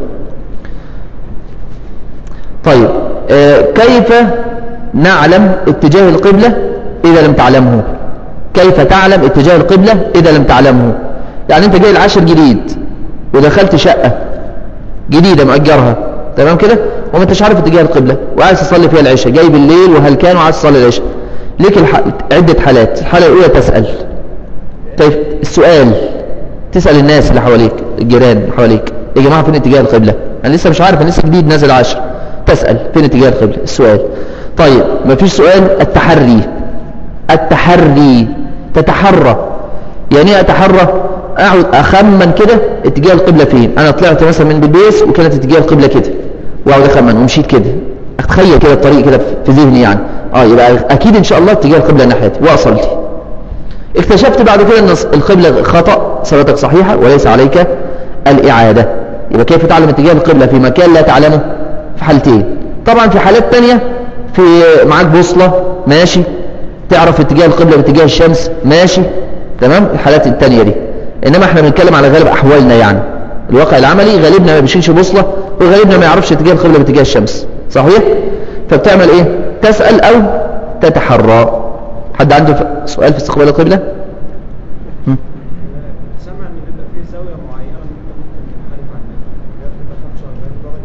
طيب آه كيف نعلم اتجاه القبلة إذا لم تعلمه كيف تعلم اتجاه القبلة إذا لم تعلمه يعني أنت جاي العشر جديد ودخلت شقة جديدة مأجرها تمام كده وما انتش عارف اتجاه القبلة وعايز تصلي فيها العشاء جاي بالليل وهلكان وعايز تصلي العشاء ليك الح... عدة حالات الحالة الأولى تسأل طيب السؤال تسأل الناس اللي حواليك الجيران اللي حواليك يا جماعة فين اتجاه القبلة أنا لسه مش عارف أنا لسه جديد نازل عشر تسأل فين اتجاه القبلة السؤال طيب ما فيش سؤال التحري التحري تتحرى يعني ايه اتحرى اقعد اخمن كده اتجاه القبلة فين انا طلعت مثلا من بالبيس وكانت اتجاه القبلة كده واقعد اخمن ومشيت كده اتخيل كده الطريق كده في ذهني يعني اه يبقى اكيد ان شاء الله اتجاه القبلة ناحيتي واصلي اكتشفت بعد كده ان القبلة خطأ صلاتك صحيحة وليس عليك الاعادة يبقى كيف تعلم اتجاه القبلة في مكان لا تعلمه في حالتين طبعا في حالات تانية في معاك بوصلة ماشي تعرف اتجاه القبلة باتجاه الشمس ماشي تمام الحالات التانية دي انما احنا بنتكلم على غالب احوالنا يعني الواقع العملي غالبنا ما بيشيلش بوصلة وغالبنا ما يعرفش اتجاه القبلة باتجاه الشمس صحيح فبتعمل ايه تسأل او تتحرى حد عنده سؤال في استقبال القبلة هم؟ سمع ان بيبقى فيه زاويه معينه انت ممكن تنحرف عنها اللي هي بتبقى 45 درجه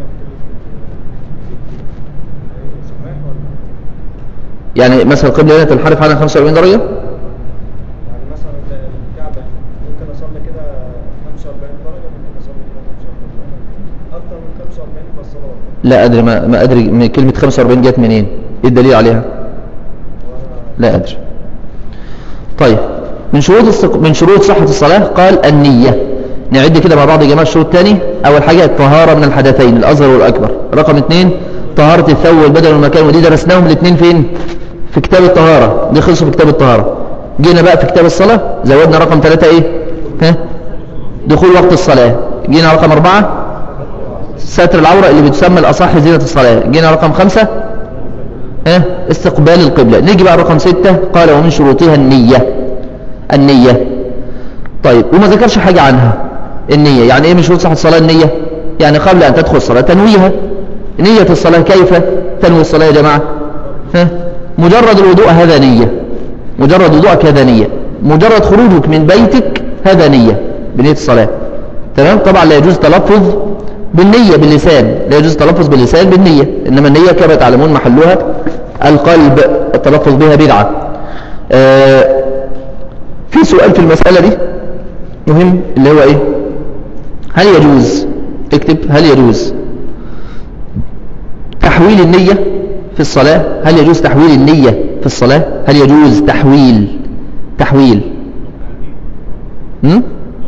بتبقى صحيح ولا يعني مثلا القبلة هنا تنحرف عنها 45 درجة يعني مثلا الكعبه ممكن اصلي كده 45 درجه ممكن اصلي كده 45 درجه اكتر من 45 بس صلاه لا ادري ما, ما ادري من كلمة 45 جت منين ايه الدليل عليها لا ادري طيب من شروط السق... من شروط صحة الصلاة قال النية نعد كده مع بعض يا جماعة الشروط تاني اول حاجة الطهارة من الحدثين الاصغر والاكبر رقم اثنين طهارة الثوب والبدن والمكان ودي درسناهم الاثنين فين في كتاب الطهارة دي خلصوا في كتاب الطهارة جينا بقى في كتاب الصلاة زودنا رقم ثلاثة ايه ها دخول وقت الصلاة جينا رقم أربعة ستر العورة اللي بتسمى الأصح زينة الصلاة جينا رقم خمسة ها استقبال القبلة نيجي بقى رقم ستة قال ومن شروطها النية النية طيب وما ذكرش حاجة عنها النية يعني ايه من شروط صحة الصلاة النية يعني قبل أن تدخل الصلاة تنويها نية الصلاة كيف تنوي الصلاة يا جماعة ها مجرد الوضوء هذا نية مجرد وضوءك هذا نية مجرد خروجك من بيتك هذا نية بنية الصلاة تمام طبعا لا يجوز تلفظ بالنية باللسان لا يجوز التلفظ باللسان بالنية إنما النية كما تعلمون محلها القلب التلفظ بها بدعة آه في سؤال في المسألة دي مهم اللي هو ايه هل يجوز اكتب هل يجوز تحويل النية في الصلاة هل يجوز تحويل النية في الصلاة هل يجوز تحويل تحويل هم؟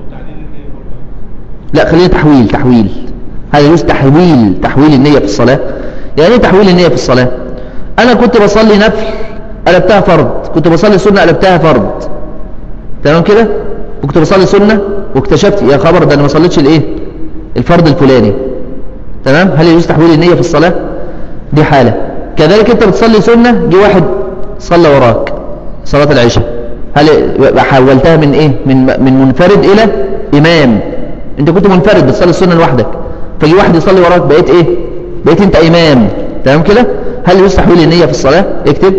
لا خلينا تحويل تحويل هل يجوز تحويل تحويل النية في الصلاة يعني ايه تحويل النية في الصلاة انا كنت بصلي نفل قلبتها فرض كنت بصلي سنة قلبتها فرض تمام كده وكنت بصلي سنة واكتشفت يا خبر ده انا ما صليتش الايه الفرض الفلاني تمام هل يجوز تحويل النية في الصلاة دي حالة كذلك انت بتصلي سنة جه واحد صلى وراك صلاة العشاء هل حولتها من ايه من من منفرد الى امام انت كنت منفرد بتصلي السنة لوحدك فجي واحد يصلي وراك بقيت ايه بقيت انت امام تمام كده هل يجوز تحويل النية في الصلاة اكتب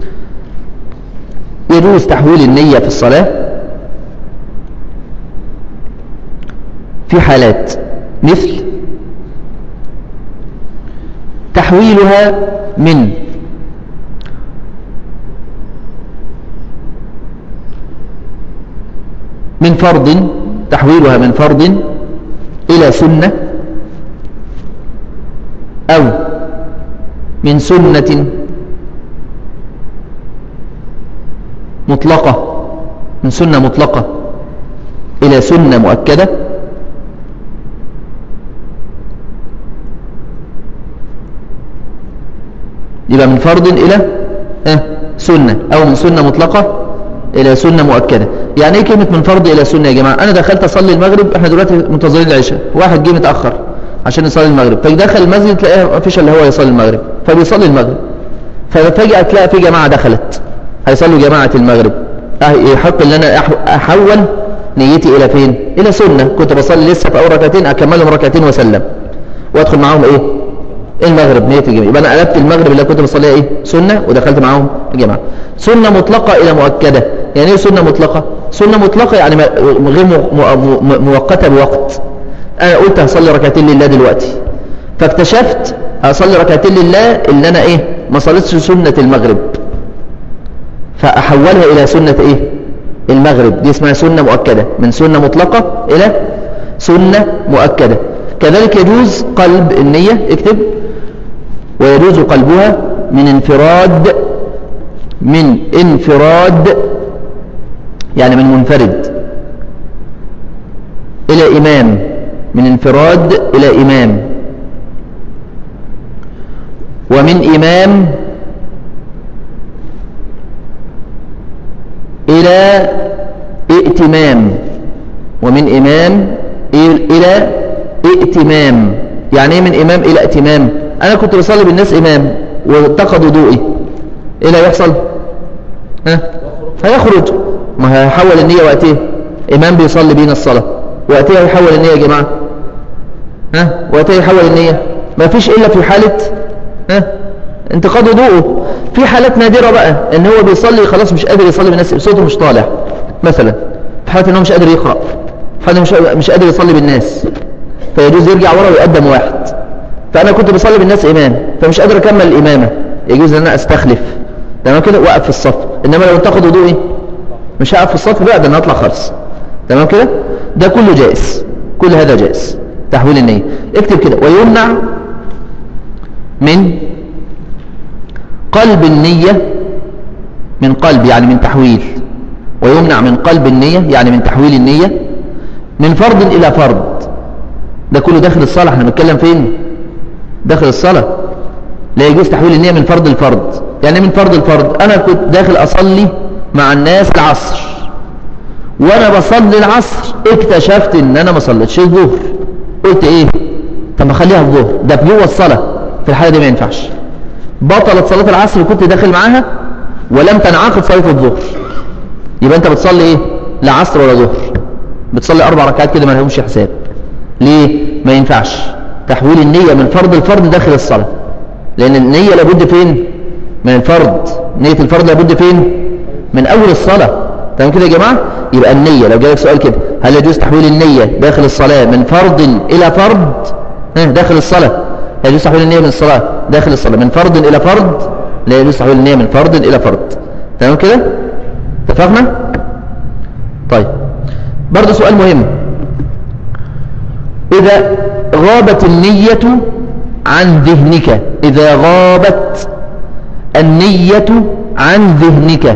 يجوز تحويل النية في الصلاة في حالات مثل تحويلها من من فرض تحويلها من فرض إلى سنة أو من سنة مطلقة من سنة مطلقة إلى سنة مؤكدة يبقى من فرض إلى آه سنة أو من سنة مطلقة إلى سنة مؤكدة يعني إيه كلمة من فرض إلى سنة يا جماعة أنا دخلت أصلي المغرب إحنا دلوقتي منتظرين العشاء واحد جه متأخر عشان يصلي المغرب فدخل المسجد تلاقيه ما فيش إلا هو يصلي المغرب فبيصلي المغرب ففجأة تلاقي في جماعة دخلت هيصلوا جماعة المغرب يحق ان انا احول نيتي إلى فين إلى سنة كنت بصلي لسه في أول ركعتين أكملهم ركعتين وسلم وأدخل معاهم إيه المغرب نية الجماعة يبقى أنا قلبت المغرب اللي كنت بصليها إيه سنة ودخلت معاهم الجماعة سنة مطلقة إلى مؤكدة يعني إيه سنة مطلقة سنة مطلقة يعني ما- غير م- م- م- مؤقتة بوقت أنا قلت هصلي ركعتين لله دلوقتي فاكتشفت أصلي ركعتين لله اللي أنا إيه ما صليتش سنة المغرب فأحولها إلى سنة إيه المغرب دي اسمها سنة مؤكدة من سنة مطلقة إلى سنة مؤكدة كذلك يجوز قلب النية اكتب ويجوز قلبها من انفراد من انفراد يعني من منفرد إلى إمام من انفراد إلى إمام ومن إمام إلى ائتمام ومن إمام إلى ائتمام يعني إيه من إمام إلى ائتمام أنا كنت بصلي بالناس إمام واتقضوا ضوئي إيه اللي هيحصل ها هيخرج ما هيحول النية وقتها إمام بيصلي بينا الصلاة وقتها هيحول النية يا جماعة ها وقتها يحول النية ما فيش إلا في حالة ها انتقاد وضوءه في حالات نادرة بقى ان هو بيصلي خلاص مش قادر يصلي بالناس صوته مش طالع مثلا في حالة ان هو مش قادر يقرأ في حالة مش مش قادر يصلي بالناس فيجوز يرجع ورا ويقدم واحد فانا كنت بصلي بالناس امام فمش قادر اكمل الامامة يجوز ان انا استخلف تمام كده واقف في الصف انما لو انتقد وضوئي مش هقف في الصف بقى ده انا هطلع خالص تمام كده ده كله جائز كل هذا جائز تحويل النية اكتب كده ويمنع من قلب النية من قلب يعني من تحويل ويمنع من قلب النية يعني من تحويل النية من فرض إلى فرض ده كله داخل الصلاة احنا بنتكلم فين داخل الصلاة لا يجوز تحويل النية من فرض الفرض يعني من فرض الفرض أنا كنت داخل أصلي مع الناس العصر وأنا بصلي العصر اكتشفت إن أنا ما صليتش الظهر قلت إيه طب ما خليها الظهر ده في جوه الصلاة في الحالة دي ما ينفعش بطلت صلاة العصر كنت داخل معاها ولم تنعقد صلاة الظهر يبقى انت بتصلي ايه لا عصر ولا ظهر بتصلي اربع ركعات كده ما لهمش حساب ليه ما ينفعش تحويل النية من فرض الفرض داخل الصلاة لان النية لابد فين من الفرض نية الفرض لابد فين من اول الصلاة تمام كده يا جماعة يبقى النية لو جالك سؤال كده هل يجوز تحويل النية داخل الصلاة من فرض الى فرض ها داخل الصلاة لا يجوز تحويل النية من الصلاة داخل الصلاة من فرض إلى فرض لا يجوز تحويل النية من فرض إلى فرض تمام كده اتفقنا طيب برضه سؤال مهم إذا غابت النية عن ذهنك إذا غابت النية عن ذهنك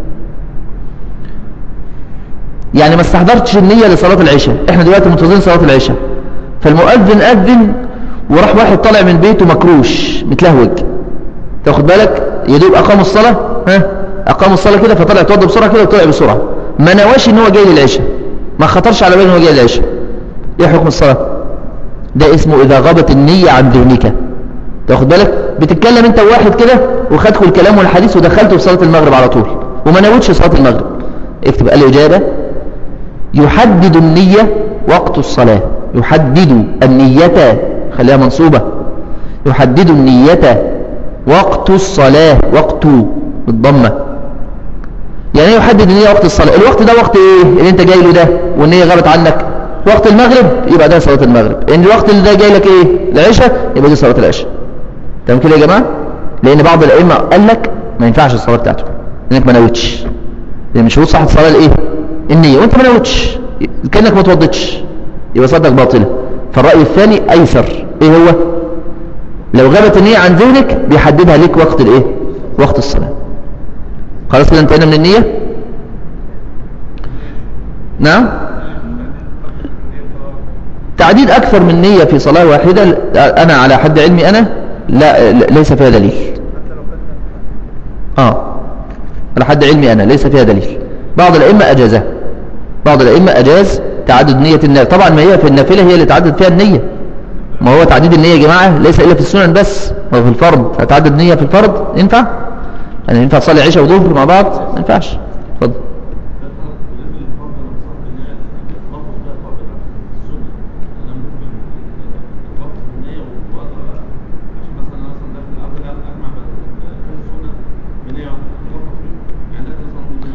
يعني ما استحضرتش النية لصلاة العشاء احنا دلوقتي منتظرين صلاة العشاء فالمؤذن أذن وراح واحد طالع من بيته مكروش متلهوج تاخد بالك يدوب أقاموا الصلاة ها أقاموا الصلاة كده فطلع اتوضى بسرعة كده وطلع بسرعة ما نواش ان هو جاي للعشاء ما خطرش على باله ان هو جاي للعشاء ايه حكم الصلاة ده اسمه إذا غابت النية عن ذهنك تاخد بالك بتتكلم انت وواحد كده وخدكوا الكلام والحديث ودخلته في صلاة المغرب على طول وما نوتش صلاة المغرب اكتب الإجابة يحدد النية وقت الصلاة يحدد النية خليها منصوبة يحدد النية وقت الصلاة وقت بالضمة يعني ايه يحدد النية وقت الصلاة الوقت ده وقت ايه اللي انت جاي له ده والنية غابت عنك وقت المغرب يبقى ده صلاة المغرب ان الوقت اللي ده جاي لك ايه العشاء يبقى دي صلاة العشاء تمام كده يا جماعة لان بعض الائمة قال لك ما ينفعش الصلاة بتاعته لانك ما نويتش لان شروط صحة الصلاة الايه النية وانت ما نويتش كأنك ما توضتش يبقى صلاتك باطلة فالرأي الثاني ايسر ايه هو لو غابت النية عن ذهنك بيحددها ليك وقت الايه وقت الصلاة خلاص كده انتهينا من النية نعم تعديد أكثر من نية في صلاة واحدة أنا على حد علمي أنا لا ليس فيها دليل آه على حد علمي أنا ليس فيها دليل بعض الأئمة أجازه بعض الأئمة أجاز تعدد نية النافلة طبعا ما هي في النافلة هي اللي تعدد فيها النية ما هو تعديد النية يا جماعة ليس إلا في السنن بس هو في الفرض هتعدد نية في الفرض ينفع يعني ينفع تصلي عشاء وظهر مع بعض ما ينفعش اتفضل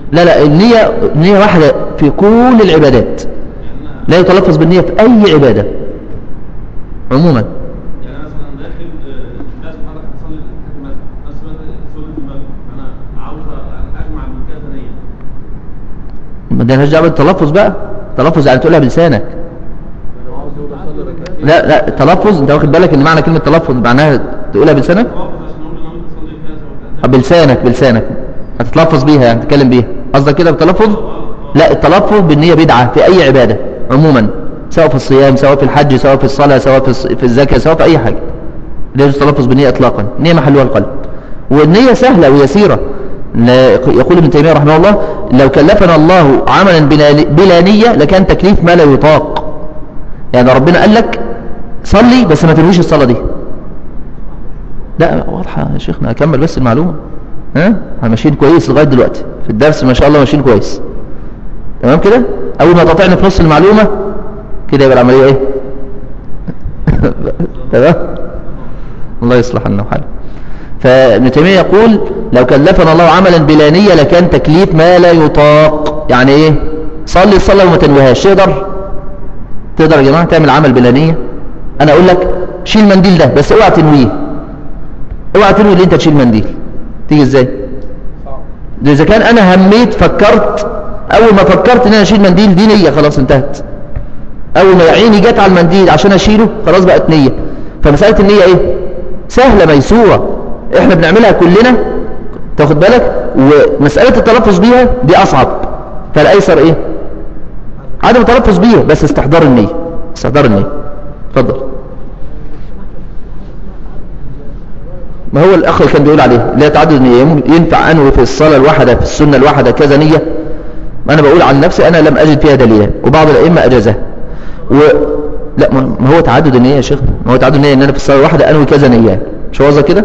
لا لا النية النية واحدة في كل العبادات لا يتلفظ بالنية في أي عبادة عموما يعني أنا مثلا داخل آه، الناس حضرتك هتصلي في المسجد بس مثلا سورة المغرب انا عاوز اجمع من كذا نيه ما ده دعوه بالتلفظ بقى تلفظ يعني تقولها بلسانك لا لا التلفظ انت واخد بالك ان معنى كلمة تلفظ معناها تقولها بلسانك واقف عشان اقول انا بصلي كذا وكذا آه، بلسانك بلسانك هتتلفظ بيها يعني تتكلم بيها قصدك كده بتلفظ لا التلفظ بالنية بدعة في أي عبادة عموما سواء في الصيام سواء في الحج سواء في الصلاة سواء في الص- في الزكاة سواء في أي حاجة لا يجوز التلفظ بالنية إطلاقا النية محلها القلب والنية سهلة ويسيرة لا- يقول ابن تيمية رحمه الله لو كلفنا الله عملا بلا بلا نية لكان تكليف ما لا يطاق يعني ربنا قال لك صلي بس ما تنويش الصلاة دي لا واضحة يا شيخنا أكمل بس المعلومة ها احنا ماشيين كويس لغاية دلوقتي في الدرس ما شاء الله ماشيين كويس تمام كده أول ما تقطعني في نص المعلومة كده يبقى العملية إيه تمام الله يصلح لنا حاله فابن تيمية يقول لو كلفنا الله عملا بلا نية لكان تكليف ما لا يطاق يعني ايه صلي الصلاة وما تنويهاش تقدر تقدر يا جماعة تعمل عمل بلا نية انا اقول لك شيل منديل ده بس اوعى تنويه اوعى تنوي ان انت تشيل منديل تيجي ازاي ده اذا كان انا هميت فكرت اول ما فكرت ان انا اشيل منديل دي نية خلاص انتهت اول ما عيني جت على المنديل عشان اشيله خلاص بقت نية فمسألة النية ايه سهلة ميسورة احنا بنعملها كلنا تاخد بالك ومسألة التلفظ بيها دي اصعب فالايسر ايه عدم التلفظ بيها بس استحضار النية استحضار النية اتفضل ما هو الاخ اللي كان بيقول عليه لا تعدد النية يم- ينفع انوي في الصلاة الواحدة في السنة الواحدة كذا نية ما انا بقول عن نفسي انا لم اجد فيها دليلا وبعض الائمة اجازها و... لا ما ما هو تعدد النية يا شيخ ما هو تعدد النية ان انا في الصلاة الواحدة انوي كذا نية مش هو قصدك كده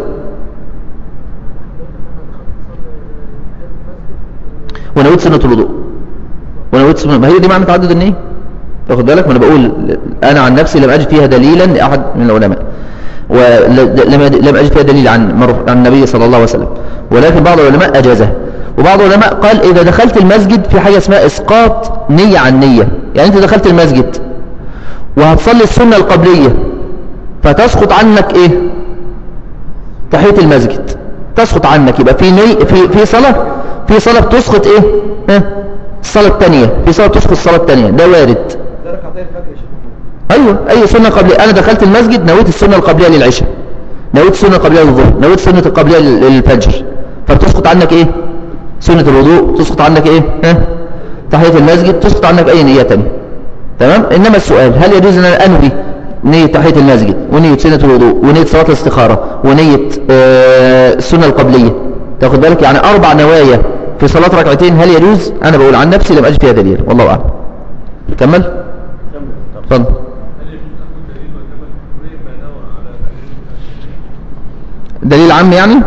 ونويت سنة الوضوء ونويت سنة ما هي دي معنى تعدد النية تاخد بالك ما انا بقول انا عن نفسي لم اجد فيها دليلا لاحد من العلماء ولم لم اجد فيها دليل عن مرف- عن النبي صلى الله عليه وسلم ولكن بعض العلماء اجازها وبعض العلماء قال اذا دخلت المسجد في حاجه اسمها اسقاط نيه عن نيه يعني انت دخلت المسجد وهتصلي السنه القبليه فتسقط عنك ايه تحيه المسجد تسقط عنك يبقى في ني في في صلاه في صلاه بتسقط ايه ها الصلاه الثانيه في صلاه بتسقط الصلاه الثانيه ده وارد ده ركعتين الفجر يا شيخ ايوه اي سنه قبليه انا دخلت المسجد نويت السنه القبليه للعشاء نويت السنه القبليه للظهر نويت السنه القبليه لل- للفجر فبتسقط عنك ايه سنه الوضوء تسقط عنك ايه ها تحيه المسجد تسقط عنك اي نيه ثانيه تمام انما السؤال هل يجوز ان انا انوي نيه تحيه المسجد ونيه سنه الوضوء ونيه صلاه الاستخاره ونيه آه، السنه القبليه تاخد بالك يعني اربع نوايا في صلاه ركعتين هل يجوز انا بقول عن نفسي لم اجد فيها دليل والله اعلم كمل اتفضل هل يجوز اخذ دليل وكما الكفريه ما يدور على دليل دليل عام يعني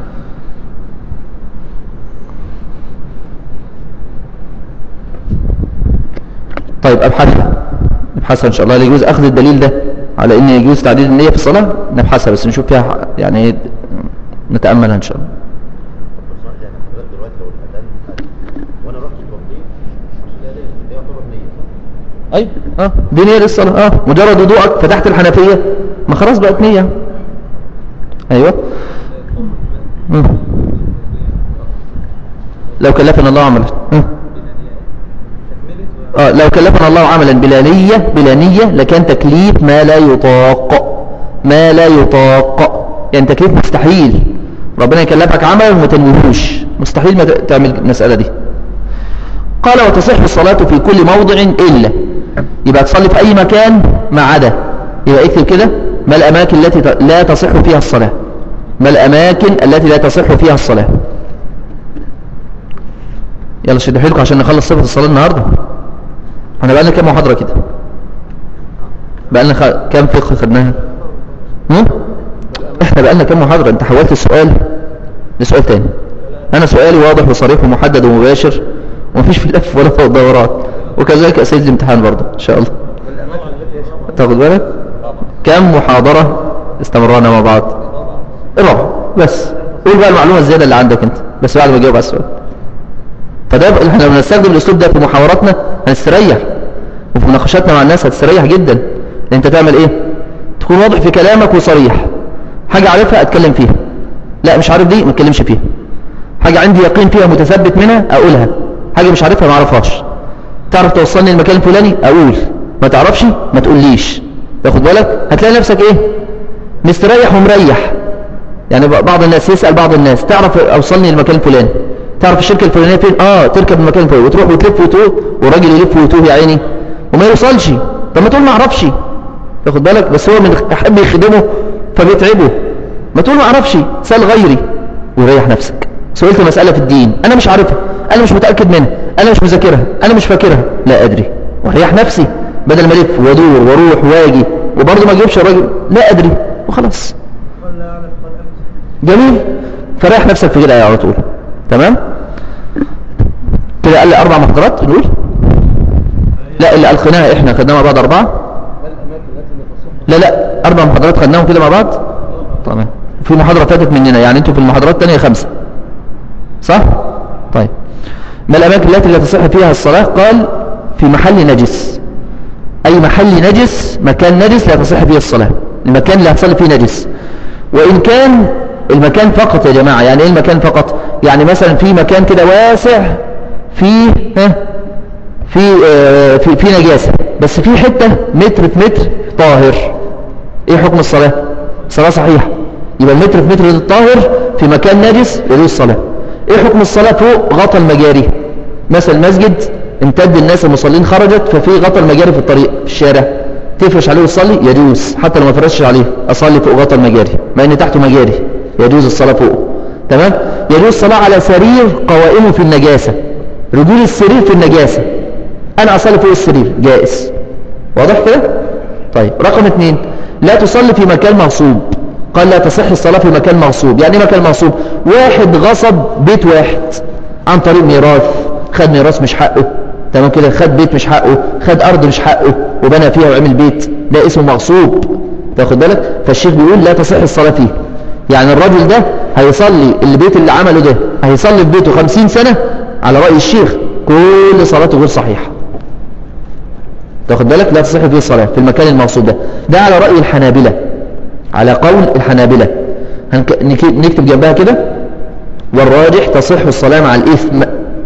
طيب ابحثها نبحثها ان شاء الله هل يجوز اخذ الدليل ده على ان يجوز تعديل النية في الصلاة نبحثها بس نشوف فيها ح- يعني إيه، نتأملها ان شاء الله صح يعني حضرتك دلوقتي لو الاذان وانا رحت اتوضيت عشان ده ده يعتبر نيه صح؟ ايوه اه دي نية للصلاة اه مجرد وضوءك فتحت الحنفية ما خلاص بقت نية ايوه مم. لو كلفنا الله عملا مم. آه لو كلفنا الله عملا بلا نية بلا نية لكان تكليف ما لا يطاق ما لا يطاق يعني تكليف مستحيل ربنا يكلفك عملا وما تنويهوش مستحيل ما ت- تعمل المسألة دي قال وتصح الصلاة في كل موضع إلا يبقى تصلي في أي مكان ما عدا يبقى اكتب كده ما الأماكن التي ت- لا تصح فيها الصلاة ما الأماكن التي لا تصح فيها الصلاة يلا شد حيلكم عشان نخلص صفة الصلاة النهاردة احنا بقالنا كام محاضرة كده بقالنا خ... كام فقه خدناها هم؟ احنا بقالنا كام محاضرة انت حولت السؤال لسؤال تاني انا سؤالي واضح وصريح ومحدد ومباشر ومفيش في لف ولا دورات وكذلك اسئله الامتحان برضه ان شاء الله والاماكن التي يشرب تاخد بالك كم محاضرة استمرنا مع بعض الرابعة بس قول بقى المعلومة الزيادة اللي عندك انت بس بعد ما اجاوب على السؤال فده احنا لما نستخدم الاسلوب ده في محاوراتنا هنستريح وفي مناقشاتنا مع الناس هتستريح جدا لان انت تعمل ايه تكون واضح في كلامك وصريح حاجة عارفها اتكلم فيها لا مش عارف دي ما اتكلمش فيها حاجة عندي يقين فيها متثبت منها اقولها حاجة مش عارفها ما اعرفهاش تعرف توصلني المكان الفلاني اقول ما تعرفش ما تقوليش تاخد بالك هتلاقي نفسك ايه مستريح ومريح يعني بعض الناس يسأل بعض الناس تعرف اوصلني المكان الفلاني تعرف الشركة الفلانية فين اه تركب المكان الفلاني وتروح وتلف وتوه والراجل يلف ويتوه يا عيني وما يوصلش طب ما تقول ما اعرفش تاخد بالك بس هو من يحب يخدمه فبيتعبه ما تقول ما اعرفش سأل غيري وريح نفسك سئلت مسألة في الدين انا مش عارفها انا مش متأكد منها انا مش مذاكرها انا مش فاكرها لا ادري وريح نفسي بدل ما الف وادور واروح واجي وبرضه ما اجيبش الراجل لا ادري وخلاص ولا أعرف ولا أمس جميل فريح نفسك في كده على طول تمام كده قال لي اربع محاضرات نقول لا اللي القيناها احنا خدناها مع بعض اربعه ما الأماكن التي لا تصح لا لا اربع محاضرات خدناهم كده مع بعض تمام في محاضره فاتت مننا يعني انتوا في المحاضرات الثانيه خمسه صح طيب ما الاماكن التي لا تصح فيها الصلاه قال في محل نجس اي محل نجس مكان نجس لا تصح فيه الصلاه المكان اللي هتصلي فيه نجس وان كان المكان فقط يا جماعه يعني ايه المكان فقط يعني مثلا في مكان كده واسع فيه ها في آه، في في نجاسه بس في حته متر في متر طاهر ايه حكم الصلاه صلاه صحيحه يبقى المتر في متر الطاهر في مكان نجس يجوز الصلاه ايه حكم الصلاه فوق غطى المجاري مثلا المسجد امتد الناس المصلين خرجت ففي غطى المجاري في الطريق في الشارع تفرش عليه وتصلي يجوز حتى لو ما فرشش عليه اصلي فوق غطى المجاري مع ان تحته مجاري يجوز الصلاه فوق تمام يجوز الصلاه على سرير قوائمه في النجاسه رجول السرير في النجاسه انا اصلي فوق السرير جائز واضح كده طيب رقم اثنين لا تصلي في مكان مغصوب قال لا تصح الصلاة في مكان مغصوب يعني ايه مكان مغصوب واحد غصب بيت واحد عن طريق ميراث خد ميراث مش حقه تمام كده خد بيت مش حقه خد ارض مش حقه وبنى فيها وعمل بيت ده اسمه مغصوب تاخد بالك فالشيخ بيقول لا تصح الصلاة فيه يعني الراجل ده هيصلي البيت اللي عمله ده هيصلي في بيته خمسين سنة على رأي الشيخ كل صلاته غير صحيحة تاخد بالك لا تصح فيه الصلاة في المكان المقصود ده ده على رأي الحنابلة على قول الحنابلة هنك... نك- نكتب جنبها كده والراجح تصح الصلاة مع الإثم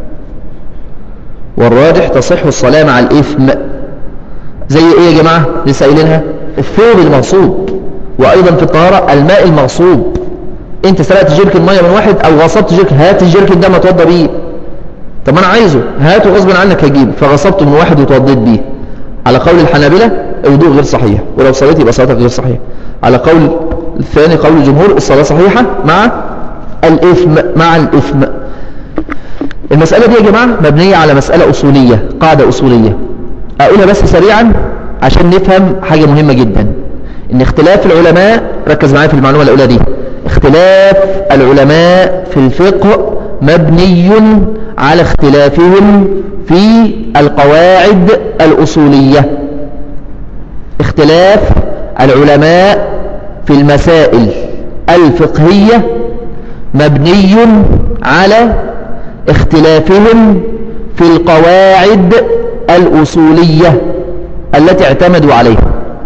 والراجح تصح الصلاة مع الإثم زي إيه يا جماعة لسه قايلينها الثوب المغصوب وأيضا في الطهارة الماء المغصوب أنت سرقت جيركن مية من واحد أو غصبت جيركن هات الجيركن ده ما توضى بيه طب ما أنا عايزه هاته غصب عنك هجيبه فغصبته من واحد وتوضيت بيه على قول الحنابلة الوضوء غير صحيح ولو صليت يبقى صلاتك غير صحيحة على قول الثاني قول الجمهور الصلاة صحيحة مع الإثم مع الإثم المسألة دي يا جماعة مبنية على مسألة أصولية قاعدة أصولية أقولها بس سريعا عشان نفهم حاجة مهمة جدا إن اختلاف العلماء ركز معايا في المعلومة الأولى دي اختلاف العلماء في الفقه مبني على اختلافهم في القواعد الأصولية اختلاف العلماء في المسائل الفقهية مبني على اختلافهم في القواعد الأصولية التي اعتمدوا عليها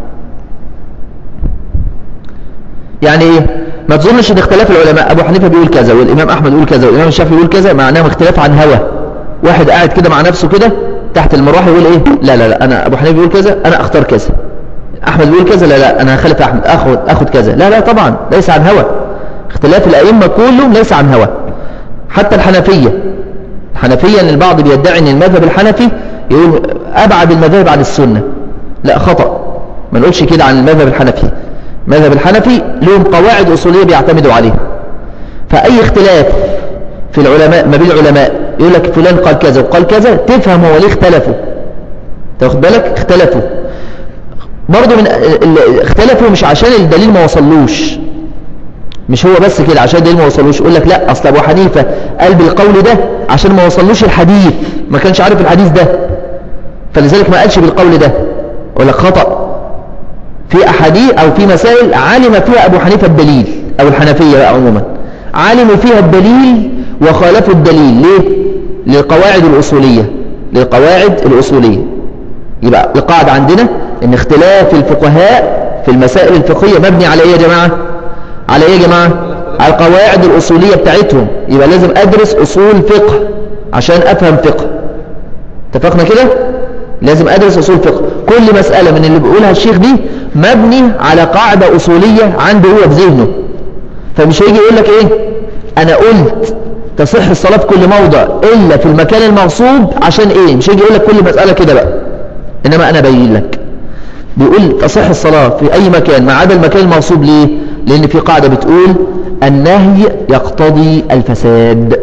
يعني ايه ما تظنش ان اختلاف العلماء ابو حنيفه بيقول كذا والامام احمد بيقول كذا والامام الشافعي بيقول كذا معناه اختلاف عن هوى واحد قاعد كده مع نفسه كده تحت المروحه يقول ايه لا لا لا انا ابو حنيفه بيقول كذا انا اختار كذا احمد بيقول كذا لا لا انا هخالف احمد اخد اخد كذا لا لا طبعا ليس عن هوى اختلاف الائمه كلهم ليس عن هوى حتى الحنفيه الحنفيه ان البعض بيدعي ان المذهب الحنفي يقول ابعد المذاهب عن السنه لا خطا ما نقولش كده عن المذهب الحنفي المذهب الحنفي لهم قواعد اصوليه بيعتمدوا عليها فاي اختلاف في العلماء ما بين العلماء يقول لك فلان قال كذا وقال كذا تفهم هو ليه اختلفوا تاخد بالك اختلفوا برضه من ال- ال- اختلفوا مش عشان الدليل ما وصلوش مش هو بس كده عشان الدليل ما وصلوش يقول لك لا اصل ابو حنيفه قال بالقول ده عشان ما وصلوش الحديث ما كانش عارف الحديث ده فلذلك ما قالش بالقول ده يقول لك خطأ في احاديث او في مسائل علم فيها ابو حنيفه الدليل او الحنفيه بقى عموما علموا فيها الدليل وخالفوا الدليل ليه للقواعد الأصولية للقواعد الأصولية يبقى القاعدة عندنا ان اختلاف الفقهاء في المسائل الفقهية مبني على ايه يا جماعة على ايه يا جماعة على القواعد الأصولية بتاعتهم يبقى لازم أدرس أصول فقه عشان أفهم فقه اتفقنا كده لازم أدرس أصول فقه كل مسألة من اللي بيقولها الشيخ دي مبني على قاعدة أصولية عنده هو في ذهنه فمش هيجي يقول لك ايه انا قلت تصح الصلاة في كل موضع الا في المكان المغصوب عشان ايه مش هيجي يقول لك كل مسألة كده بقى انما انا بين لك بيقول تصح الصلاة في اي مكان ما عدا المكان المغصوب ليه لان في قاعدة بتقول النهي يقتضي الفساد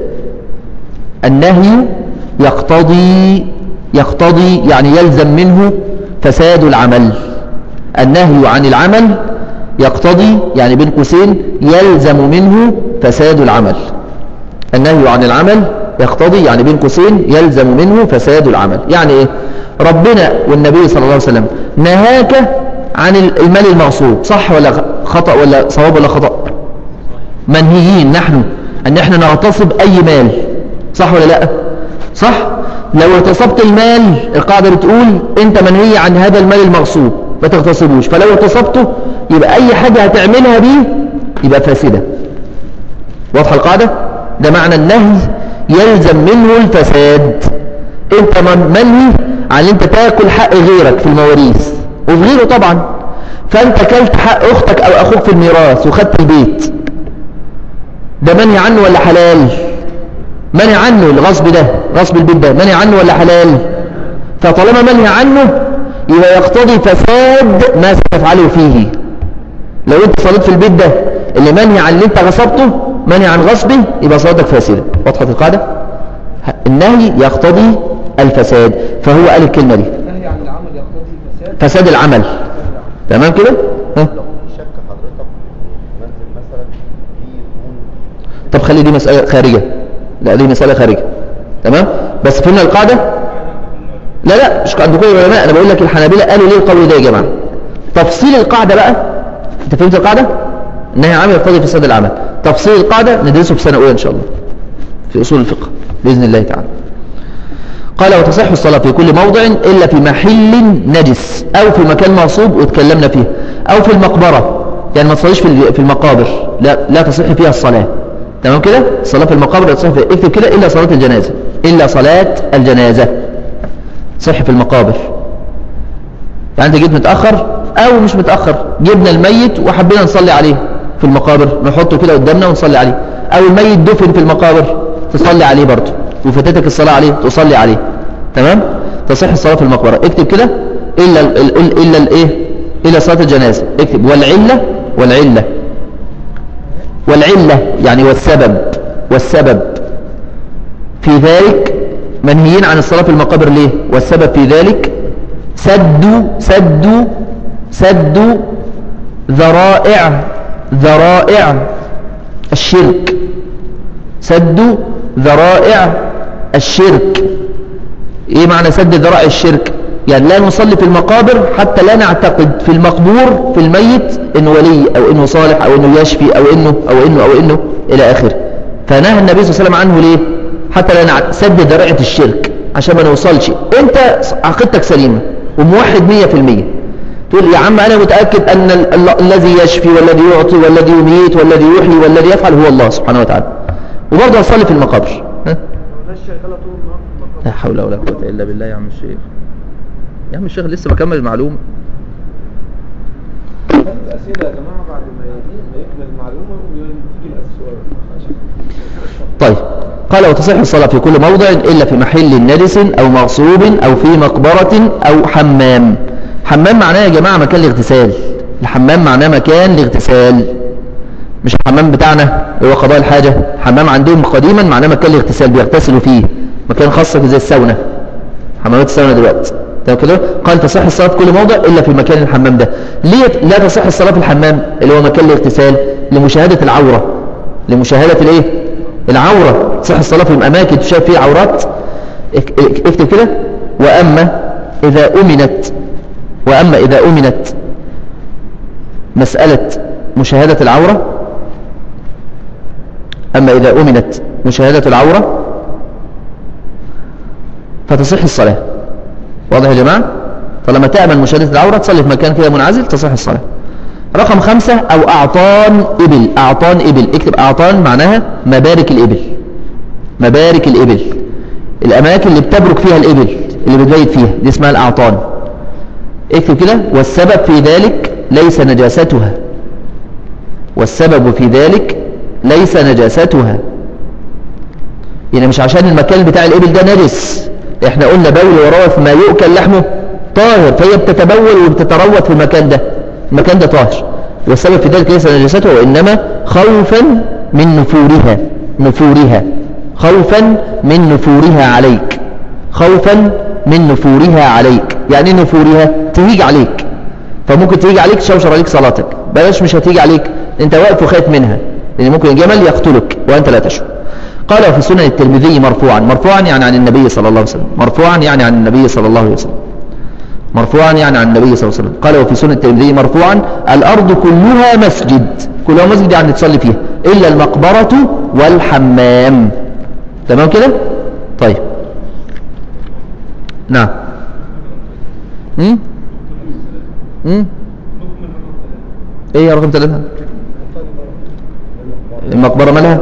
النهي يقتضي يقتضي يعني يلزم منه فساد العمل النهي عن العمل يقتضي يعني بين قوسين يلزم منه فساد العمل النهي عن العمل يقتضي يعني بين قوسين يلزم منه فساد العمل يعني ايه ربنا والنبي صلى الله عليه وسلم نهاك عن المال المغصوب صح ولا خطأ ولا صواب ولا خطأ منهيين نحن ان احنا نغتصب اي مال صح ولا لا صح لو اغتصبت المال القاعدة بتقول انت منهي عن هذا المال المغصوب ما تغتصبوش فلو اغتصبته يبقى اي حاجة هتعملها بيه يبقى فاسدة واضحة القاعدة ده معنى النهي يلزم منه الفساد انت من- منهي عن ان انت تاكل حق غيرك في المواريث وفي غيره طبعا فانت كلت حق اختك او اخوك في الميراث وخدت البيت ده منهي عنه ولا حلال منهي عنه الغصب ده غصب البيت ده منهي عنه ولا حلال فطالما منهي عنه يبقى يقتضي فساد ما ستفعله فيه لو انت صليت في البيت ده اللي منهي عن اللي انت غصبته منهي عن غصبه يبقى صلاتك فاسدة وضحت القاعدة النهي يقتضي الفساد فهو قال الكلمة دي النهي عن العمل يقتضي الفساد فساد العمل تمام كده ها؟ لو في شك حضرتك منزل مثلا في يكون طب خلي دي مسألة خارجة لا دي مسألة خارجة تمام بس فهمنا القاعدة لا لا مش عند كل العلماء انا بقول لك الحنابلة قالوا ليه القول ده يا جماعة تفصيل القاعدة بقى انت فهمت القاعدة النهي عام يقتضي فساد العمل تفصيل القاعدة ندرسه في سنة اولى ان شاء الله في اصول الفقه باذن الله تعالى قال وتصح الصلاة في كل موضع إلا في محل نجس أو في مكان مغصوب واتكلمنا فيه أو في المقبرة يعني ما تصليش في ال- في المقابر لا لا تصح فيها الصلاة تمام كده الصلاة في المقابر لا تصح فيها اكتب كده إلا صلاة الجنازة إلا صلاة الجنازة صح في المقابر يعني أنت جيت متأخر أو مش متأخر جبنا الميت وحبينا نصلي عليه في المقابر نحطه كده قدامنا ونصلي عليه أو الميت دفن في المقابر تصلي عليه برضه وفاتتك الصلاة عليه تصلي عليه تمام تصح الصلاة في المقبرة اكتب كده إلا ال ال ال إلا الإيه إلا صلاة الجنازة اكتب والعلة والعلة والعلة يعني والسبب والسبب في ذلك منهيين عن الصلاة في المقابر ليه والسبب في ذلك سدوا سدوا سدوا ذرائع ذرائع الشرك سدوا ذرائع الشرك ايه معنى سد ذرائع الشرك يعني لا نصلي في المقابر حتى لا نعتقد في المقبور في الميت انه ولي او انه صالح او انه يشفي او انه او انه او انه الى اخره فنهى النبي صلى الله عليه وسلم عنه ليه حتى لا نع- سد ذرائع الشرك عشان ما نوصلش انت عقيدتك سليمه وموحد 100% تقول يا عم انا متاكد ان ال- ال- الذي يشفي والذي يعطي والذي يميت والذي يحيي والذي يفعل هو الله سبحانه وتعالى وبرضه اصلي في المقابر ها؟ الناس شغاله طول النهار في المقابر لا حول ولا قوة إلا بالله يا عم الشيخ يا عم الشيخ لسه بكمل المعلومة خلي الاسئله يا جماعه بعد ما ما يكمل المعلومه وتيجي السؤال طيب قال وتصح الصلاة في كل موضع إلا في محل نجس أو مغصوب أو في مقبرة أو حمام حمام معناه يا جماعة مكان الاغتسال الحمام معناه مكان الاغتسال مش الحمام بتاعنا اللي هو قضاء الحاجة حمام عندهم قديما معناه مكان الاغتسال بيغتسلوا فيه مكان خاص زي الساونا حمامات الساونا دلوقتي تمام كده قال تصح الصلاة في كل موضع إلا في مكان الحمام ده ليه لا تصح الصلاة في الحمام اللي هو مكان الاغتسال لمشاهدة العورة لمشاهدة الايه العورة تصح الصلاة في أماكن تشاهد فيها عورات اك- اك- اكتب كده وأما إذا أمنت وأما إذا أمنت مسألة مشاهدة العورة أما إذا أمنت مشاهدة العورة فتصح الصلاة واضح يا جماعة طالما تأمن مشاهدة العورة تصلي في مكان كده منعزل تصح الصلاة رقم خمسة أو أعطان إبل أعطان إبل اكتب أعطان معناها مبارك الإبل مبارك الإبل الأماكن اللي بتبرك فيها الإبل اللي بتبيت فيها دي اسمها الأعطان اكتب كده والسبب في ذلك ليس نجاستها والسبب في ذلك ليس نجاستها يعني مش عشان المكان بتاع الإبل ده نجس احنا قلنا بول وروث ما يؤكل لحمه طاهر فهي بتتبول وبتتروث في المكان ده المكان ده طاهر والسبب في ذلك ليس نجاسته وإنما خوفا من نفورها نفورها خوفا من نفورها عليك خوفا من نفورها عليك يعني ايه نفورها تهيج عليك فممكن تيجي عليك تشوشر عليك صلاتك بلاش مش هتيجي عليك انت واقف وخايف منها لان ممكن الجمل يقتلك وانت لا تشعر قال في سنن الترمذي مرفوعا مرفوعا يعني عن النبي صلى الله عليه وسلم مرفوعا يعني عن النبي صلى الله عليه وسلم مرفوعا يعني عن النبي صلى الله عليه وسلم قال وفي سنن الترمذي مرفوعا الأرض كلها مسجد كلها مسجد يعني تصلي فيها إلا المقبرة والحمام تمام كده طيب نعم امم امم ايه يا رقم ثلاثة المقبرة مالها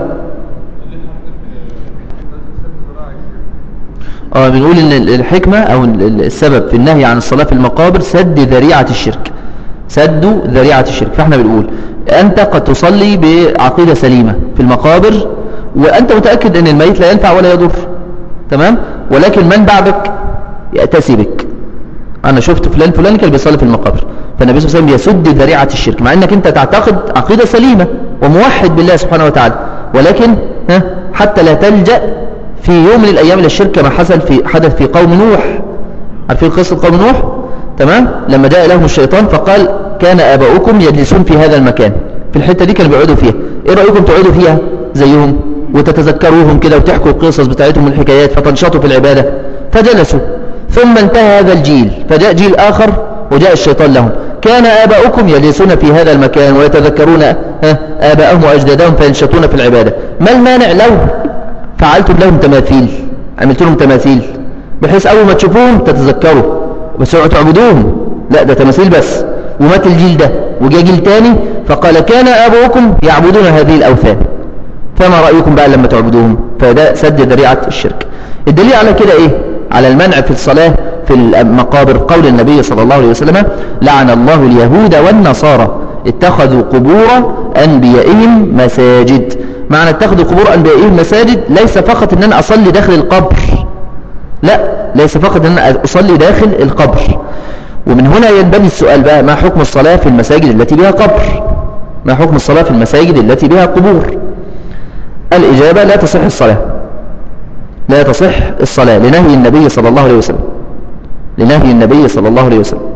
اه بنقول ان الحكمة او السبب في النهي عن الصلاة في المقابر سد ذريعة الشرك سد ذريعة الشرك فاحنا بنقول انت قد تصلي بعقيدة سليمة في المقابر وانت متأكد ان الميت لا ينفع ولا يضر تمام ولكن من بعدك يأتسي بك انا شفت فلان فلان كان بيصلي في المقابر فالنبي صلى الله عليه وسلم يسد ذريعة الشرك مع انك انت تعتقد عقيدة سليمة وموحد بالله سبحانه وتعالى ولكن ها حتى لا تلجأ في يوم من الايام الى الشرك كما حصل في حدث في قوم نوح عارفين قصة قوم نوح تمام لما جاء لهم الشيطان فقال كان اباؤكم يجلسون في هذا المكان في الحتة دي كانوا بيقعدوا فيها ايه رأيكم تقعدوا فيها زيهم وتتذكروهم كده وتحكوا القصص بتاعتهم والحكايات فتنشطوا في العبادة فجلسوا ثم انتهى هذا الجيل فجاء جيل آخر وجاء الشيطان لهم كان آباؤكم يجلسون في هذا المكان ويتذكرون آباءهم وأجدادهم فينشطون في العبادة ما المانع لو فعلتم لهم تماثيل عملت لهم تماثيل بحيث أول ما تشوفوهم تتذكروا بس اوعوا تعبدوهم لا ده تماثيل بس ومات الجيل ده وجاء جيل تاني فقال كان آباؤكم يعبدون هذه الأوثان فما رأيكم بقى لما تعبدوهم فده سد ذريعة الشرك الدليل على كده ايه على المنع في الصلاة في المقابر قول النبي صلى الله عليه وسلم لعن الله اليهود والنصارى اتخذوا قبور أنبيائهم مساجد معنى اتخذوا قبور أنبيائهم مساجد ليس فقط ان انا اصلي داخل القبر لا ليس فقط ان انا اصلي داخل القبر ومن هنا ينبني السؤال بقى ما حكم الصلاة في المساجد التي بها قبر ما حكم الصلاة في المساجد التي بها قبور الإجابة لا تصح الصلاة لا تصح الصلاة لنهي النبي صلى الله عليه وسلم لنهي النبي صلى الله عليه وسلم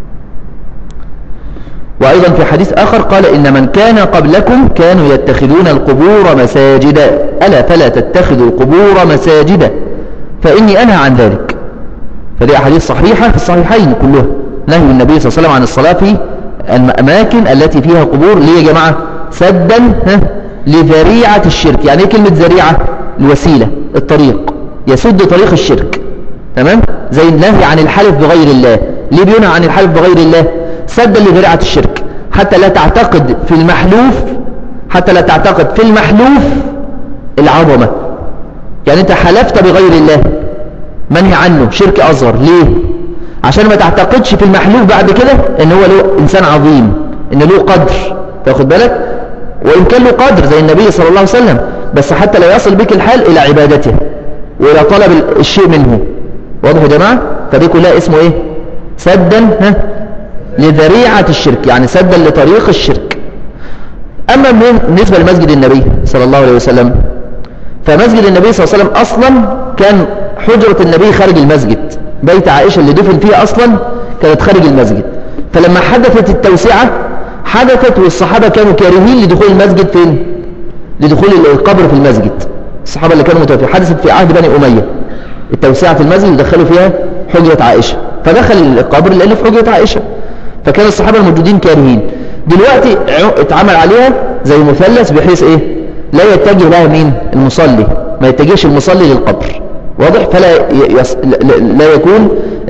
وأيضا في حديث آخر قال إن من كان قبلكم كانوا يتخذون القبور مساجدا ألا فلا تتخذوا القبور مساجدا فإني أنهى عن ذلك فدي أحاديث صحيحة في الصحيحين كلها نهي النبي صلى الله عليه وسلم عن الصلاة في الأماكن التي فيها قبور ليه يا جماعة سدا ها لذريعة الشرك يعني ايه كلمة ذريعة الوسيلة الطريق يسد طريق الشرك تمام زي النهي عن الحلف بغير الله ليه بينهى عن الحلف بغير الله سدا لذريعة الشرك حتى لا تعتقد في المحلوف حتى لا تعتقد في المحلوف العظمة يعني انت حلفت بغير الله منهي عنه شرك أصغر ليه عشان ما تعتقدش في المحلوف بعد كده ان هو له انسان عظيم ان له قدر تاخد بالك وإن كان له قدر زي النبي صلى الله عليه وسلم بس حتى لا يصل بك الحال إلى عبادته وإلى طلب الشيء منه واضح يا جماعة فدي كلها اسمه إيه سدا ها لذريعة الشرك يعني سدا لطريق الشرك أما بالنسبة لمسجد النبي صلى الله عليه وسلم فمسجد النبي صلى الله عليه وسلم أصلا كان حجرة النبي خارج المسجد بيت عائشة اللي دفن فيه أصلا كانت خارج المسجد فلما حدثت التوسعة حدثت والصحابة كانوا كارهين لدخول المسجد فين لدخول القبر في المسجد الصحابة اللي كانوا متوفين حدثت في عهد بني أمية التوسعة في المسجد دخلوا فيها حجرة عائشة فدخل القبر اللي في حجرة عائشة فكان الصحابة الموجودين كارهين دلوقتي اتعمل عليها زي مثلث بحيث ايه لا يتجه لها مين المصلي ما يتجهش المصلي للقبر واضح فلا ي- يص... لا- لا لا يكون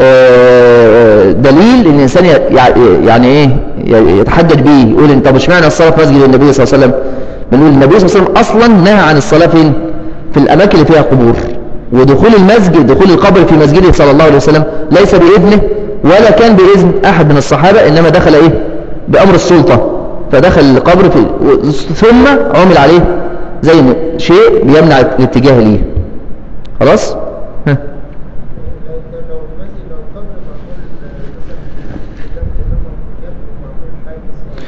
آه، دليل ان الانسان ي- يع- يعني ايه ي- يتحجج به يقول انت مش معنى الصلاه في مسجد النبي صلى الله عليه وسلم بنقول النبي صلى الله عليه وسلم اصلا نهى عن الصلاه فين في الاماكن اللي فيها قبور ودخول المسجد دخول القبر في مسجده صلى الله عليه وسلم ليس باذنه ولا كان باذن احد من الصحابه انما دخل ايه بامر السلطه فدخل القبر في ثم عمل عليه زي ما- شيء بيمنع الاتجاه ليه خلاص ها. لو لو المسجد لو القبر معمول مثلا قدام الإمام جنبه معمول حاجز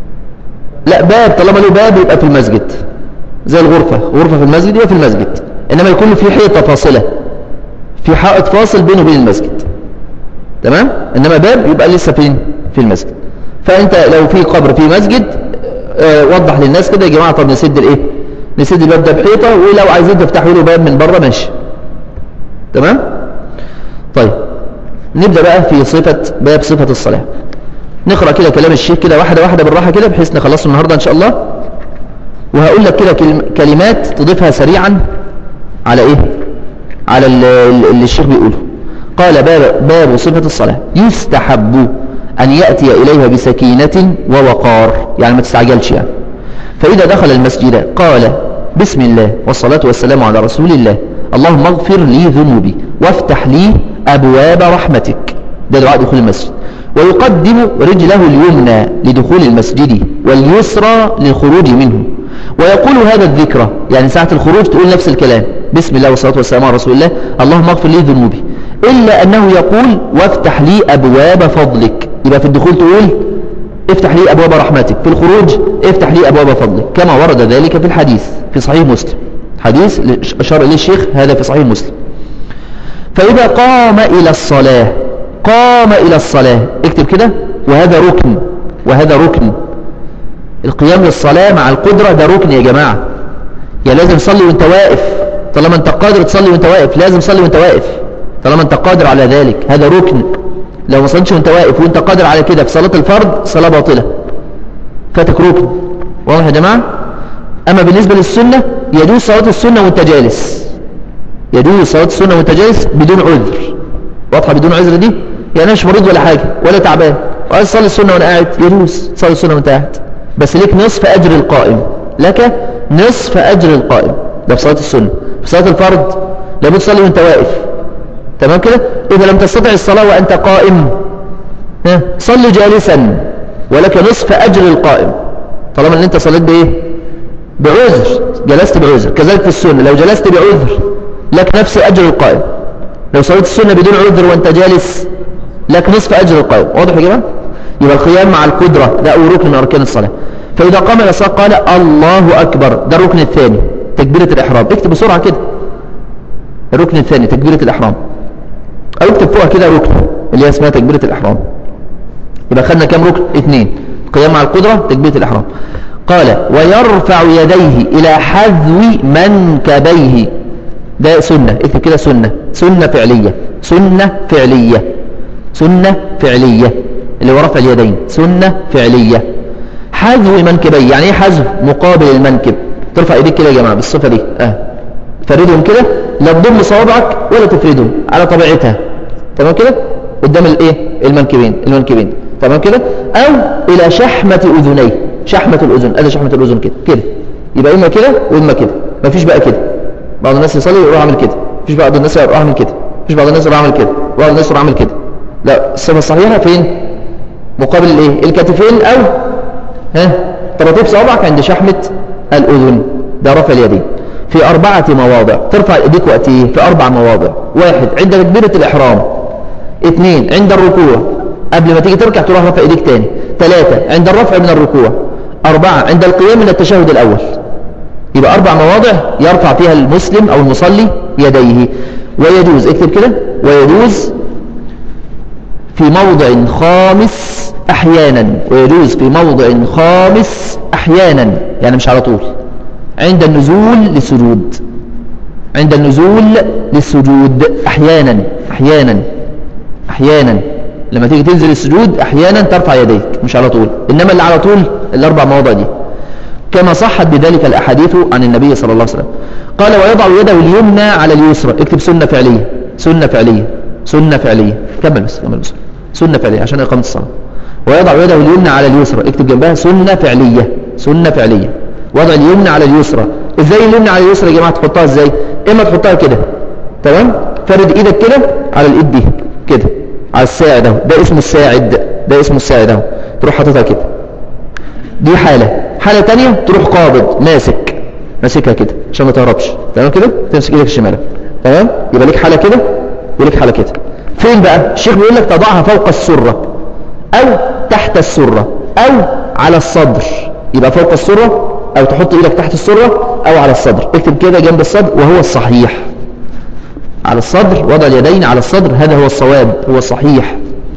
أو باب لا باب طالما له باب يبقى في المسجد زي الغرفة غرفة في المسجد يبقى في المسجد إنما يكون في حيطة فاصلة في حائط فاصل بينه وبين المسجد تمام إنما باب يبقى لسه فين في المسجد فأنت لو في قبر في مسجد آه، وضح للناس كده يا جماعة طب نسد الإيه نسد الباب ده بحيطة ولو عايزين تفتحوا له باب من بره ماشي تمام طيب نبدأ بقى في صفة باب صفة الصلاة نقرأ كده كلام الشيخ كده واحدة واحدة بالراحة كده بحيث نخلصه النهاردة إن شاء الله وهقول لك كده كلم- كلمات تضيفها سريعا على إيه على ال- ال- اللي الشيخ بيقوله قال باب, باب صفة الصلاة يستحب أن يأتي إليها بسكينة ووقار يعني ما تستعجلش يعني فإذا دخل المسجد قال بسم الله والصلاة والسلام على رسول الله اللهم اغفر لي ذنوبي وافتح لي أبواب رحمتك ده دعاء دخول المسجد ويقدم رجله اليمنى لدخول المسجد واليسرى للخروج منه ويقول هذا الذكرى يعني ساعة الخروج تقول نفس الكلام بسم الله والصلاة والسلام على رسول الله اللهم اغفر لي ذنوبي إلا أنه يقول وافتح لي أبواب فضلك يبقى في الدخول تقول افتح لي أبواب رحمتك في الخروج افتح لي أبواب فضلك كما ورد ذلك في الحديث في صحيح مسلم حديث أشار إليه الشيخ هذا في صحيح مسلم فإذا قام إلى الصلاة قام إلى الصلاة اكتب كده وهذا ركن وهذا ركن القيام للصلاة مع القدرة ده ركن يا جماعة يا لازم تصلي وانت واقف طالما انت قادر تصلي وانت واقف لازم تصلي وانت واقف طالما انت قادر على ذلك هذا ركن لو ما صليتش وانت واقف وانت قادر على كده في صلاة الفرض صلاة باطلة فاتك ركن واضح يا جماعة اما بالنسبة للسنة يجوز صلاة السنة وانت جالس يجوز صلاة السنة وانت جالس بدون عذر واضحة بدون عذر دي يعني أنا مش مريض ولا حاجة ولا تعبان وعايز تصلي السنة وانا قاعد يجوز تصلي السنة وانت قاعد بس ليك نصف أجر القائم لك نصف أجر القائم ده في صلاة السنة في صلاة الفرض لابد تصلي وانت واقف تمام كده إذا لم تستطع الصلاة وأنت قائم ها صلي جالسا ولك نصف أجر القائم طالما ان انت صليت بايه بعذر جلست بعذر كذلك في السنة لو جلست بعذر لك نفس أجر القائم لو صليت السنة بدون عذر وانت جالس لك نصف أجر القائم واضح يا جماعة يبقى القيام مع القدرة ده أول ركن من أركان الصلاة فإذا قام إلى الصلاة قال الله أكبر ده الركن الثاني تكبيرة الإحرام اكتب بسرعة كده الركن الثاني تكبيرة الإحرام أو اكتب فوقها كده ركن اللي هي اسمها تكبيرة الإحرام يبقى خدنا كام ركن اثنين قيام مع القدرة تكبيرة الإحرام قال ويرفع يديه إلى حذو منكبيه ده سنة اكتب كده سنة سنة فعلية سنة فعلية سنة فعلية اللي هو رفع اليدين سنة فعلية حذو منكبيه يعني ايه حذو مقابل المنكب ترفع ايديك كده يا جماعة بالصفة دي اه فردهم كده لا تضم صوابعك ولا تفردهم على طبيعتها تمام كده قدام الايه المنكبين المنكبين تمام كده او الى شحمة اذنيه شحمة الاذن ادي شحمة الاذن كده كده يبقى اما كده واما كده مفيش بقى كده بعض الناس يصلي يروح عامل كده مفيش بعض الناس يروح عامل كده مفيش بعض الناس يروح عامل كده بعض الناس يروح عامل كده لا الصفة الصحيحة فين مقابل الايه الكتفين او ها طراطيف صوابعك عند شحمة الاذن ده رفع اليدين في أربعة مواضع ترفع ايديك وقت ايه في أربع مواضع واحد عند تكبيرة الإحرام اثنين عند الركوع قبل ما تيجي تركع تروح رفع ايديك تاني ثلاثة عند الرفع من الركوع أربعة عند القيام من التشهد الأول يبقى أربع مواضع يرفع فيها المسلم أو المصلي يديه ويجوز اكتب كده ويجوز في موضع خامس أحيانا ويجوز في موضع خامس أحيانا يعني مش على طول عند النزول للسجود عند النزول للسجود أحيانا أحيانا أحيانا لما تيجي تنزل السجود أحيانا ترفع يديك مش على طول إنما اللي على طول الأربع مواضع دي كما صحت بذلك الأحاديث عن النبي صلى الله عليه وسلم قال ويضع يده اليمنى على اليسرى اكتب سنة فعلية سنة فعلية سنة فعلية كمل بس كمل بس سنة فعلية عشان إقامة الصلاة ويضع يده اليمنى على اليسرى اكتب جنبها سنة فعلية سنة فعلية وضع اليمنى على اليسرى ازاي اليمنى على اليسرى يا جماعة تحطها ازاي اما تحطها كده تمام فرد ايدك كده على الايد دي كده على الساعد اهو ده اسمه الساعد ده اسمه الساعد اهو تروح حاططها كده دي حالة حالة تانية تروح قابض ماسك ماسكها كده عشان ما تهربش تمام كده تمسك ايدك الشمال تمام يبقى ليك حالة كده وليك حالة كده فين بقى الشيخ بيقول لك تضعها فوق السرة او تحت السرة او على الصدر يبقى فوق السرة او تحط ايدك تحت السرة او على الصدر اكتب كده جنب الصدر وهو الصحيح على الصدر وضع اليدين على الصدر هذا هو الصواب هو الصحيح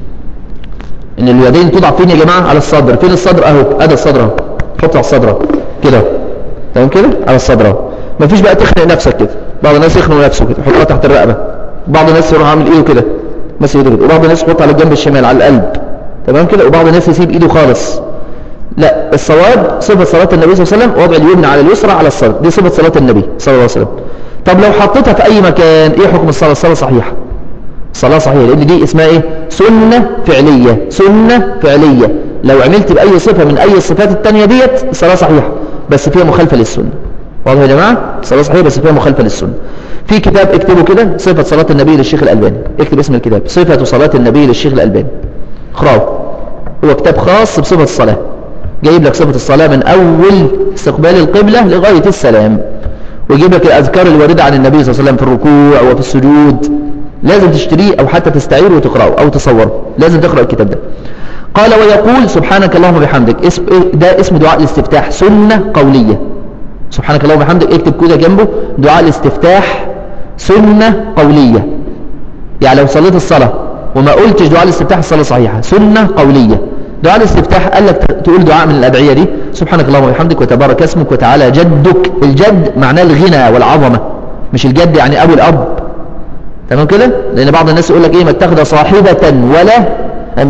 ان اليدين توضع فين يا جماعة على الصدر فين الصدر اهو ادي الصدر اهو حط على الصدر اهو كده تمام كده على الصدر اهو مفيش بقى تخنق نفسك كده بعض الناس يخنق نفسه كده يحطها تحت الرقبة بعض الناس يروح عامل ايده كده ماسك ايده كده وبعض الناس يحط على الجنب الشمال على القلب تمام كده وبعض الناس يسيب ايده خالص لا الصواب صفة صلاة النبي صلى الله عليه وسلم وضع اليمنى على اليسرى على الصدر دي صفة صلاة النبي صلى الله عليه وسلم طب لو حطيتها في اي مكان ايه حكم الصلاة الصلاة صحيحة الصلاة صحيحة لان دي اسمها ايه سنة فعلية سنة فعلية لو عملت بأي صفة من أي الصفات التانية ديت الصلاة صحيحة بس فيها مخالفة للسنة واضح يا جماعة الصلاة صحيحة بس فيها مخالفة للسنة في كتاب اكتبوا كده صفة صلاة النبي للشيخ الألباني اكتب اسم الكتاب صفة صلاة النبي للشيخ الألباني اقراه هو كتاب خاص بصفة الصلاة جايب لك صفة الصلاة من أول استقبال القبلة لغاية السلام ويجيب لك الأذكار الواردة عن النبي صلى الله عليه وسلم في الركوع وفي السجود لازم تشتريه أو حتى تستعيره وتقرأه أو تصوره لازم تقرأ الكتاب ده قال ويقول سبحانك اللهم وبحمدك اسم ده اسم دعاء الاستفتاح سنة قولية سبحانك اللهم وبحمدك اكتب كده جنبه دعاء الاستفتاح سنة قولية يعني لو صليت الصلاة وما قلتش دعاء الاستفتاح الصلاة صحيحة سنة قولية دعاء الاستفتاح قال لك تقول دعاء من الأدعية دي سبحانك اللهم وبحمدك وتبارك اسمك وتعالى جدك الجد معناه الغنى والعظمة مش الجد يعني أبو الأب تمام كده لأن بعض الناس يقول لك إيه ما اتخذ صاحبة ولا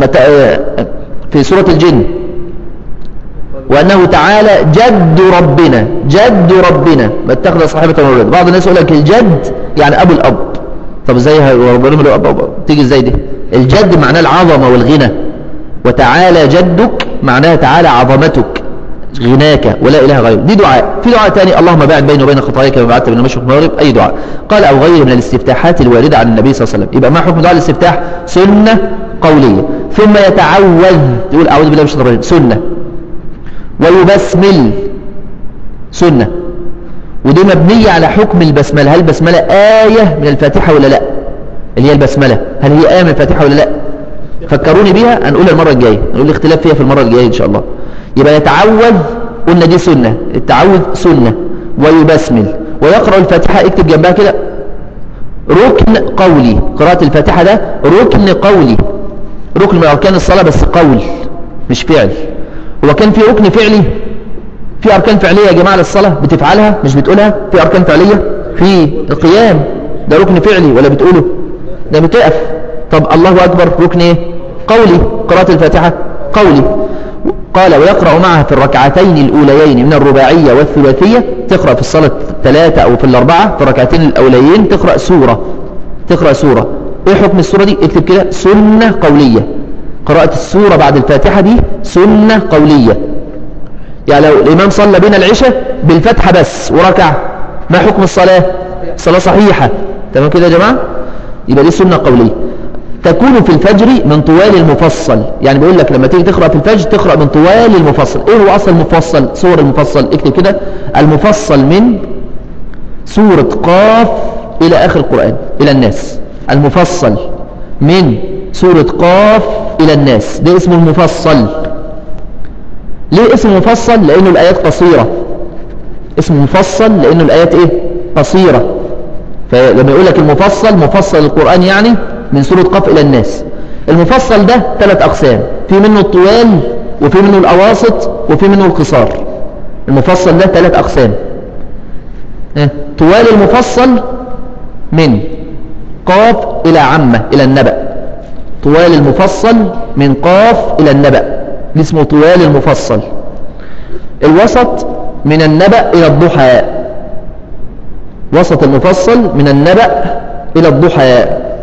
في سورة الجن وأنه تعالى جد ربنا جد ربنا ما اتخذ صاحبة ولا ولد بعض الناس يقول لك الجد يعني أبو الأب طب ازاي ربنا له أب أب تيجي ازاي دي الجد معناه العظمة والغنى وتعالى جدك معناها تعالى عظمتك غناك ولا إله غيره دي دعاء في دعاء تاني اللهم باعد بيني وبين خطاياك كما بعدت بين المشرق والمغرب أي دعاء قال أو غيره من الاستفتاحات الواردة عن النبي صلى الله عليه وسلم يبقى ما حكم دعاء الاستفتاح سنة قولية ثم يتعوذ يقول أعوذ بالله من الشيطان الرجيم سنة ويبسمل سنة ودي مبنية على حكم البسملة هل البسملة آية من الفاتحة ولا لا اللي هي البسملة هل هي آية من الفاتحة ولا لا فكروني بيها هنقولها المرة الجاية نقول الاختلاف فيها في المرة الجاية إن شاء الله يبقى يتعوذ قلنا دي سنة التعوذ سنة ويبسمل ويقرأ الفاتحة اكتب جنبها كده ركن قولي قراءة الفاتحة ده ركن قولي ركن من أركان الصلاة بس قول مش فعل هو كان في ركن فعلي في أركان فعلية يا جماعة للصلاة بتفعلها مش بتقولها في أركان فعلية في القيام ده ركن فعلي ولا بتقوله ده بتقف طب الله أكبر ركن ايه قولي قراءة الفاتحة قولي قال ويقرأ معها في الركعتين الأوليين من الرباعية والثلاثية تقرأ في الصلاة الثلاثة أو في الأربعة في الركعتين الأوليين تقرأ سورة تقرأ سورة إيه حكم السورة دي اكتب كده سنة قولية قراءة السورة بعد الفاتحة دي سنة قولية يعني لو الإمام صلى بين العشاء بالفتحة بس وركع ما حكم الصلاة صلاة صحيحة تمام كده يا جماعة يبقى دي سنة قولية تكون في الفجر من طوال المفصل يعني بيقول لك لما تيجي تقرأ في الفجر تقرأ من طوال المفصل ايه هو اصل المفصل صور المفصل اكتب كده المفصل من سورة قاف الى اخر القرآن الى الناس المفصل من سورة قاف الى الناس ده اسمه المفصل ليه اسمه مفصل لانه الايات قصيرة اسمه مفصل لانه الايات ايه قصيرة فلما يقول لك المفصل مفصل القرآن يعني من سورة قاف إلى الناس المفصل ده ثلاث أقسام في منه الطوال وفي منه الأواسط وفي منه القصار المفصل ده ثلاث أقسام طوال المفصل من قاف إلى عمة إلى النبأ طوال المفصل من قاف إلى النبأ اسمه طوال المفصل الوسط من النبأ إلى الضحى وسط المفصل من النبأ إلى الضحى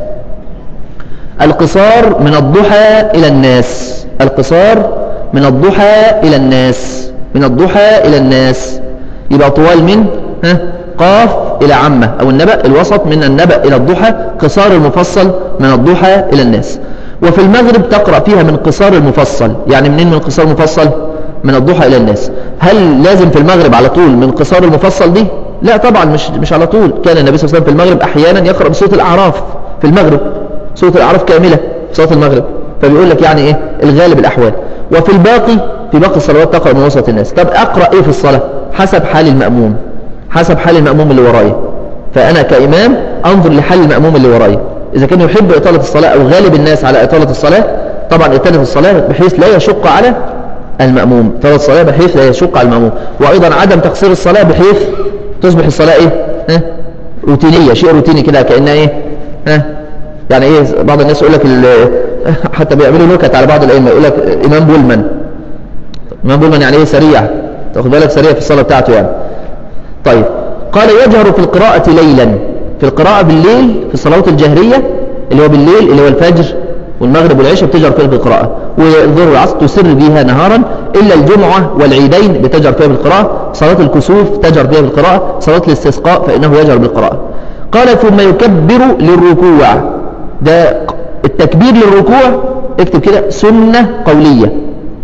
القصار من الضحى إلى الناس القصار من الضحى إلى الناس من الضحى إلى الناس يبقى طوال من ها قاف إلى عامة أو النبأ الوسط من النبأ إلى الضحى قصار المفصل من الضحى إلى الناس وفي المغرب تقرأ فيها من قصار المفصل يعني منين من قصار المفصل من الضحى إلى الناس هل لازم في المغرب على طول من قصار المفصل دي لا طبعا مش مش على طول كان النبي صلى الله عليه وسلم في المغرب أحيانا يقرأ بسورة الأعراف في المغرب سورة الأعراف كاملة في صلاة المغرب فبيقول لك يعني إيه الغالب الأحوال وفي الباقي في باقي الصلوات تقرأ من وسط الناس طب أقرأ إيه في الصلاة حسب حال المأموم حسب حال المأموم اللي ورايا فأنا كإمام أنظر لحال المأموم اللي ورايا إذا كان يحب إطالة الصلاة أو غالب الناس على إطالة الصلاة طبعا إطالة الصلاة بحيث لا يشق على المأموم إطالة الصلاة بحيث لا يشق على المأموم وأيضا عدم تقصير الصلاة بحيث تصبح الصلاة إيه ها؟ روتينية شيء روتيني كده كأنها إيه ها؟ يعني إيه بعض الناس يقول لك ال- حتى بيعملوا نكت على بعض الأئمة يقول لك إمام بولمان إمام بولمان يعني إيه سريع تاخد بالك سريع في الصلاة بتاعته يعني طيب قال يجهر في القراءة ليلا في القراءة بالليل في الصلوات الجهرية اللي هو بالليل اللي هو الفجر والمغرب والعشاء بتجهر فيها بالقراءة والظهر والعصر تسر بها نهارا إلا الجمعة والعيدين بتجهر فيها بالقراءة صلاة الكسوف تجهر فيها بالقراءة صلاة الاستسقاء فإنه يجهر بالقراءة قال ثم يكبر للركوع ده التكبير للركوع اكتب كده سنة قولية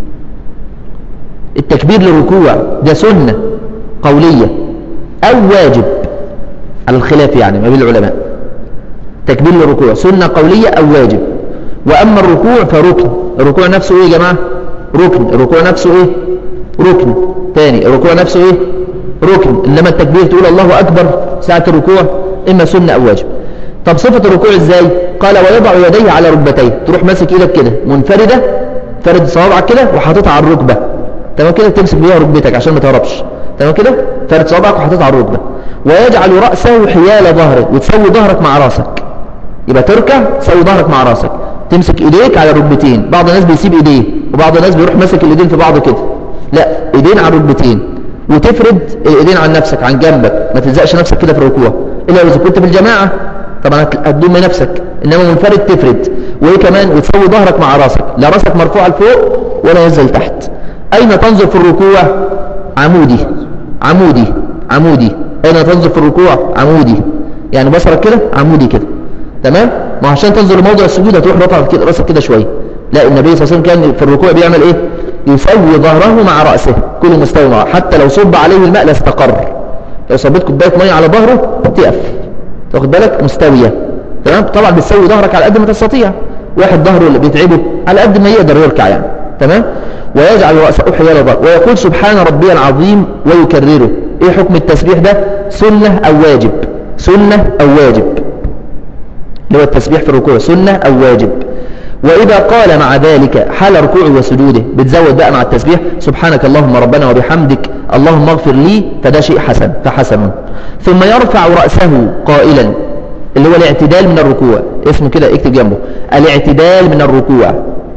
التكبير للركوع ده سنة قولية أو واجب على الخلاف يعني ما بين العلماء تكبير للركوع سنة قولية أو واجب وأما الركوع فركن الركوع نفسه إيه يا جماعة ركن الركوع نفسه إيه ركن تاني الركوع نفسه إيه ركن إنما التكبير تقول الله أكبر ساعة الركوع إما سنة أو واجب طب صفة الركوع إزاي قال ويضع يديه على ركبتيه تروح ماسك إيدك كده منفردة فرد صوابعك كده وحاططها على الركبة تمام كده تمسك بيها ركبتك عشان ما تهربش تمام كده فرد صوابعك وحاططها على الركبة ويجعل رأسه حيال ظهره وتسوي ظهرك مع راسك يبقى تركع تسوي ظهرك مع راسك تمسك ايديك على الركبتين بعض الناس بيسيب ايديه وبعض الناس بيروح ماسك الايدين في بعض كده لا ايدين على الركبتين وتفرد الايدين عن نفسك عن جنبك ما تلزقش نفسك كده في الركوع الا اذا كنت في الجماعه طبعا هت- هتضم نفسك انما منفرد تفرد وايه كمان وتسوي ظهرك مع راسك لا راسك مرفوعه لفوق ولا ينزل تحت اين تنظر في الركوع عمودي عمودي عمودي اين تنظر في الركوع عمودي يعني بصرك كده عمودي كده تمام ما عشان تنظر لموضع السجود هتروح رافع كده راسك كده شويه لا النبي صلى الله عليه وسلم كان في الركوع بيعمل ايه يسوي ظهره مع راسه كله مستوي معه حتى لو صب عليه الماء لاستقر لو صبيت كوبايه ميه على ظهره تقف تاخد بالك مستويه تمام طبعا بتسوي ظهرك على قد ما تستطيع واحد ظهره اللي بيتعبه على قد ما يقدر يركع يعني تمام ويجعل رأسه حيال ظهره ويقول سبحان ربي العظيم ويكرره ايه حكم التسبيح ده سنة او واجب سنة او واجب اللي هو التسبيح في الركوع سنة او واجب وإذا قال مع ذلك حال ركوعه وسجوده بتزود بقى مع التسبيح سبحانك اللهم ربنا وبحمدك اللهم اغفر لي فده شيء حسن فحسن ثم يرفع رأسه قائلا اللي هو الاعتدال من الركوع اسمه كده اكتب جنبه الاعتدال من الركوع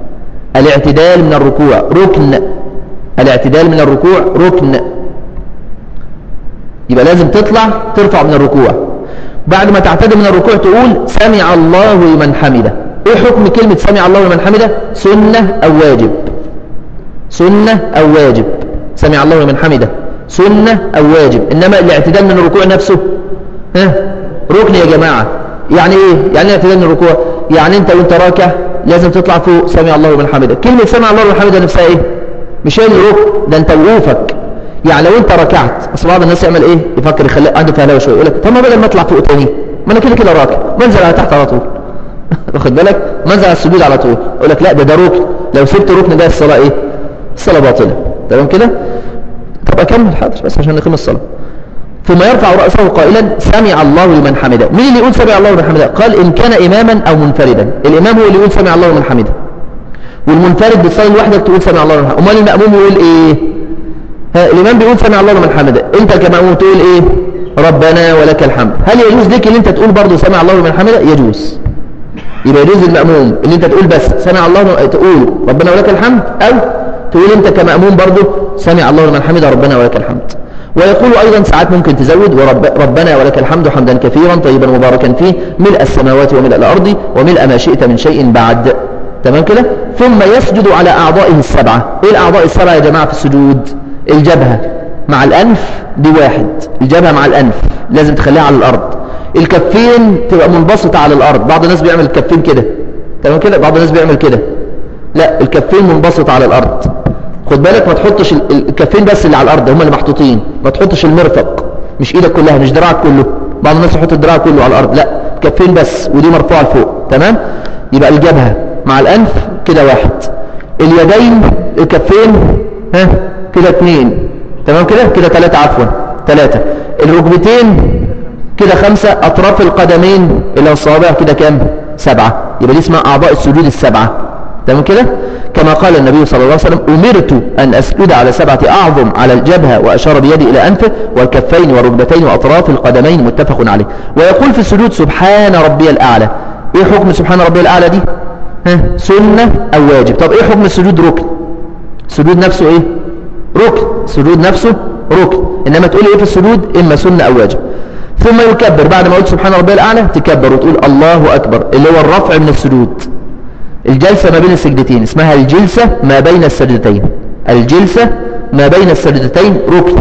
الاعتدال من الركوع ركن الاعتدال من الركوع ركن يبقى لازم تطلع ترفع من الركوع بعد ما تعتدل من الركوع تقول سمع الله لمن حمده ايه حكم كلمة سمع الله لمن حمده سنة او واجب سنة او واجب سمع الله لمن حمده سنة او واجب انما الاعتدال من الركوع نفسه ها ركن يا جماعة يعني ايه يعني ايه اعتدال من الركوع يعني انت وانت راكع لازم تطلع فوق سمع الله لمن حمده كلمة سمع الله لمن حمده نفسها ايه مش هي الركن ده انت وقوفك يعني لو انت ركعت اصل بعض الناس يعمل ايه يفكر يخلي عنده فهلاوه شويه يقول لك طب ما بدل ما اطلع فوق تاني ما انا كده كده راكع منزل على تحت على طول واخد بالك منزل على السجود على طول يقول لك لا ده ده ركن لو سبت ركن ده الصلاه ايه الصلاه باطله تمام كده طب اكمل حاضر بس عشان نقيم الصلاه ثم يرفع رأسه قائلا سمع الله لمن حمده مين اللي يقول سمع الله لمن حمده قال إن كان إماما أو منفردا الإمام هو اللي يقول سمع الله لمن حمده والمنفرد بتصلي لوحدك تقول سمع الله لمن حمده أمال المأموم يقول إيه ها الإمام بيقول سمع الله لمن حمده أنت كمأموم تقول إيه ربنا ولك الحمد هل يجوز لك ان انت تقول برضه سمع الله لمن حمده يجوز يبقى يجوز المأموم ان انت تقول بس سمع الله لمن- تقول ربنا ولك الحمد او تقول انت كمأموم برضه سمع الله لمن حمده ربنا ولك الحمد ويقول أيضا ساعات ممكن تزود ورب ربنا ولك الحمد حمدا كثيرا طيبا مباركا فيه ملء السماوات وملء الأرض وملء ما شئت من شيء بعد تمام كده ثم يسجد على أعضائه السبعة إيه الأعضاء السبعة يا جماعة في السجود الجبهة مع الأنف دي واحد الجبهة مع الأنف لازم تخليها على الأرض الكفين تبقى منبسطة على الأرض بعض الناس بيعمل الكفين كده تمام كده بعض الناس بيعمل كده لا الكفين منبسط على الأرض خد بالك ما تحطش ال- ال- الكفين بس اللي على الأرض هم اللي محطوطين ما تحطش المرفق مش إيدك كلها مش دراعك كله بعض الناس يحط الدراع كله على الأرض لا كفين بس ودي مرفوعة لفوق تمام يبقى الجبهة مع الأنف كده واحد اليدين الكفين ها كده اتنين تمام كده كده تلاتة عفوا تلاتة الركبتين كده خمسة أطراف القدمين اللي هو الصوابع كده كام سبعة يبقى دي اسمها أعضاء السجود السبعة تمام كده كما قال النبي صلى الله عليه وسلم أمرت أن أسجد على سبعة أعظم على الجبهة وأشار بيدي إلى أنفه والكفين والركبتين وأطراف القدمين متفق عليه ويقول في السجود سبحان ربي الأعلى إيه حكم سبحان ربي الأعلى دي ها سنة أو واجب طب إيه حكم السجود ركن السجود نفسه إيه ركن السجود نفسه ركن إنما تقول إيه في السجود إما سنة أو واجب ثم يكبر بعد ما قلت سبحان ربي الأعلى تكبر وتقول الله أكبر اللي هو الرفع من السجود الجلسة ما بين السجدتين اسمها الجلسة ما بين السجدتين الجلسة ما بين السجدتين ركن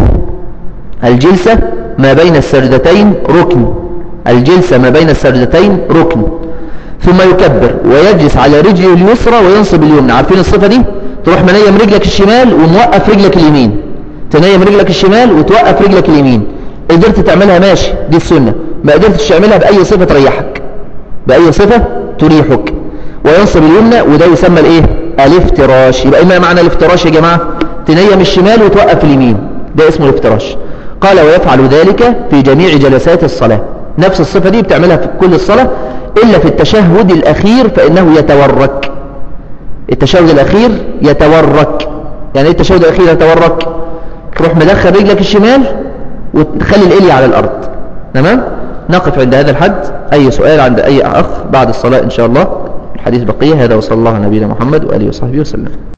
الجلسة ما بين السجدتين ركن الجلسة ما بين السجدتين ركن ثم يكبر ويجلس على رجله اليسرى وينصب اليمنى عارفين الصفة دي تروح منيم رجلك الشمال وموقف رجلك اليمين تنيم رجلك الشمال وتوقف رجلك اليمين قدرت تعملها ماشي دي السنة ما قدرتش تعملها بأي صفة تريحك بأي صفة تريحك وينصب اليمنى وده يسمى الايه الافتراش يبقى ما معنى الافتراش يا جماعة تنيم الشمال وتوقف اليمين ده اسمه الافتراش قال ويفعل ذلك في جميع جلسات الصلاة نفس الصفة دي بتعملها في كل الصلاة إلا في التشهد الأخير فإنه يتورك التشهد الأخير يتورك يعني ايه التشهد الأخير يتورك تروح مدخل رجلك الشمال وتخلي الإلي على الأرض تمام نقف عند هذا الحد أي سؤال عند أي أخ بعد الصلاة إن شاء الله الحديث بقية هذا وصلى الله على نبينا محمد وآله وصحبه وسلم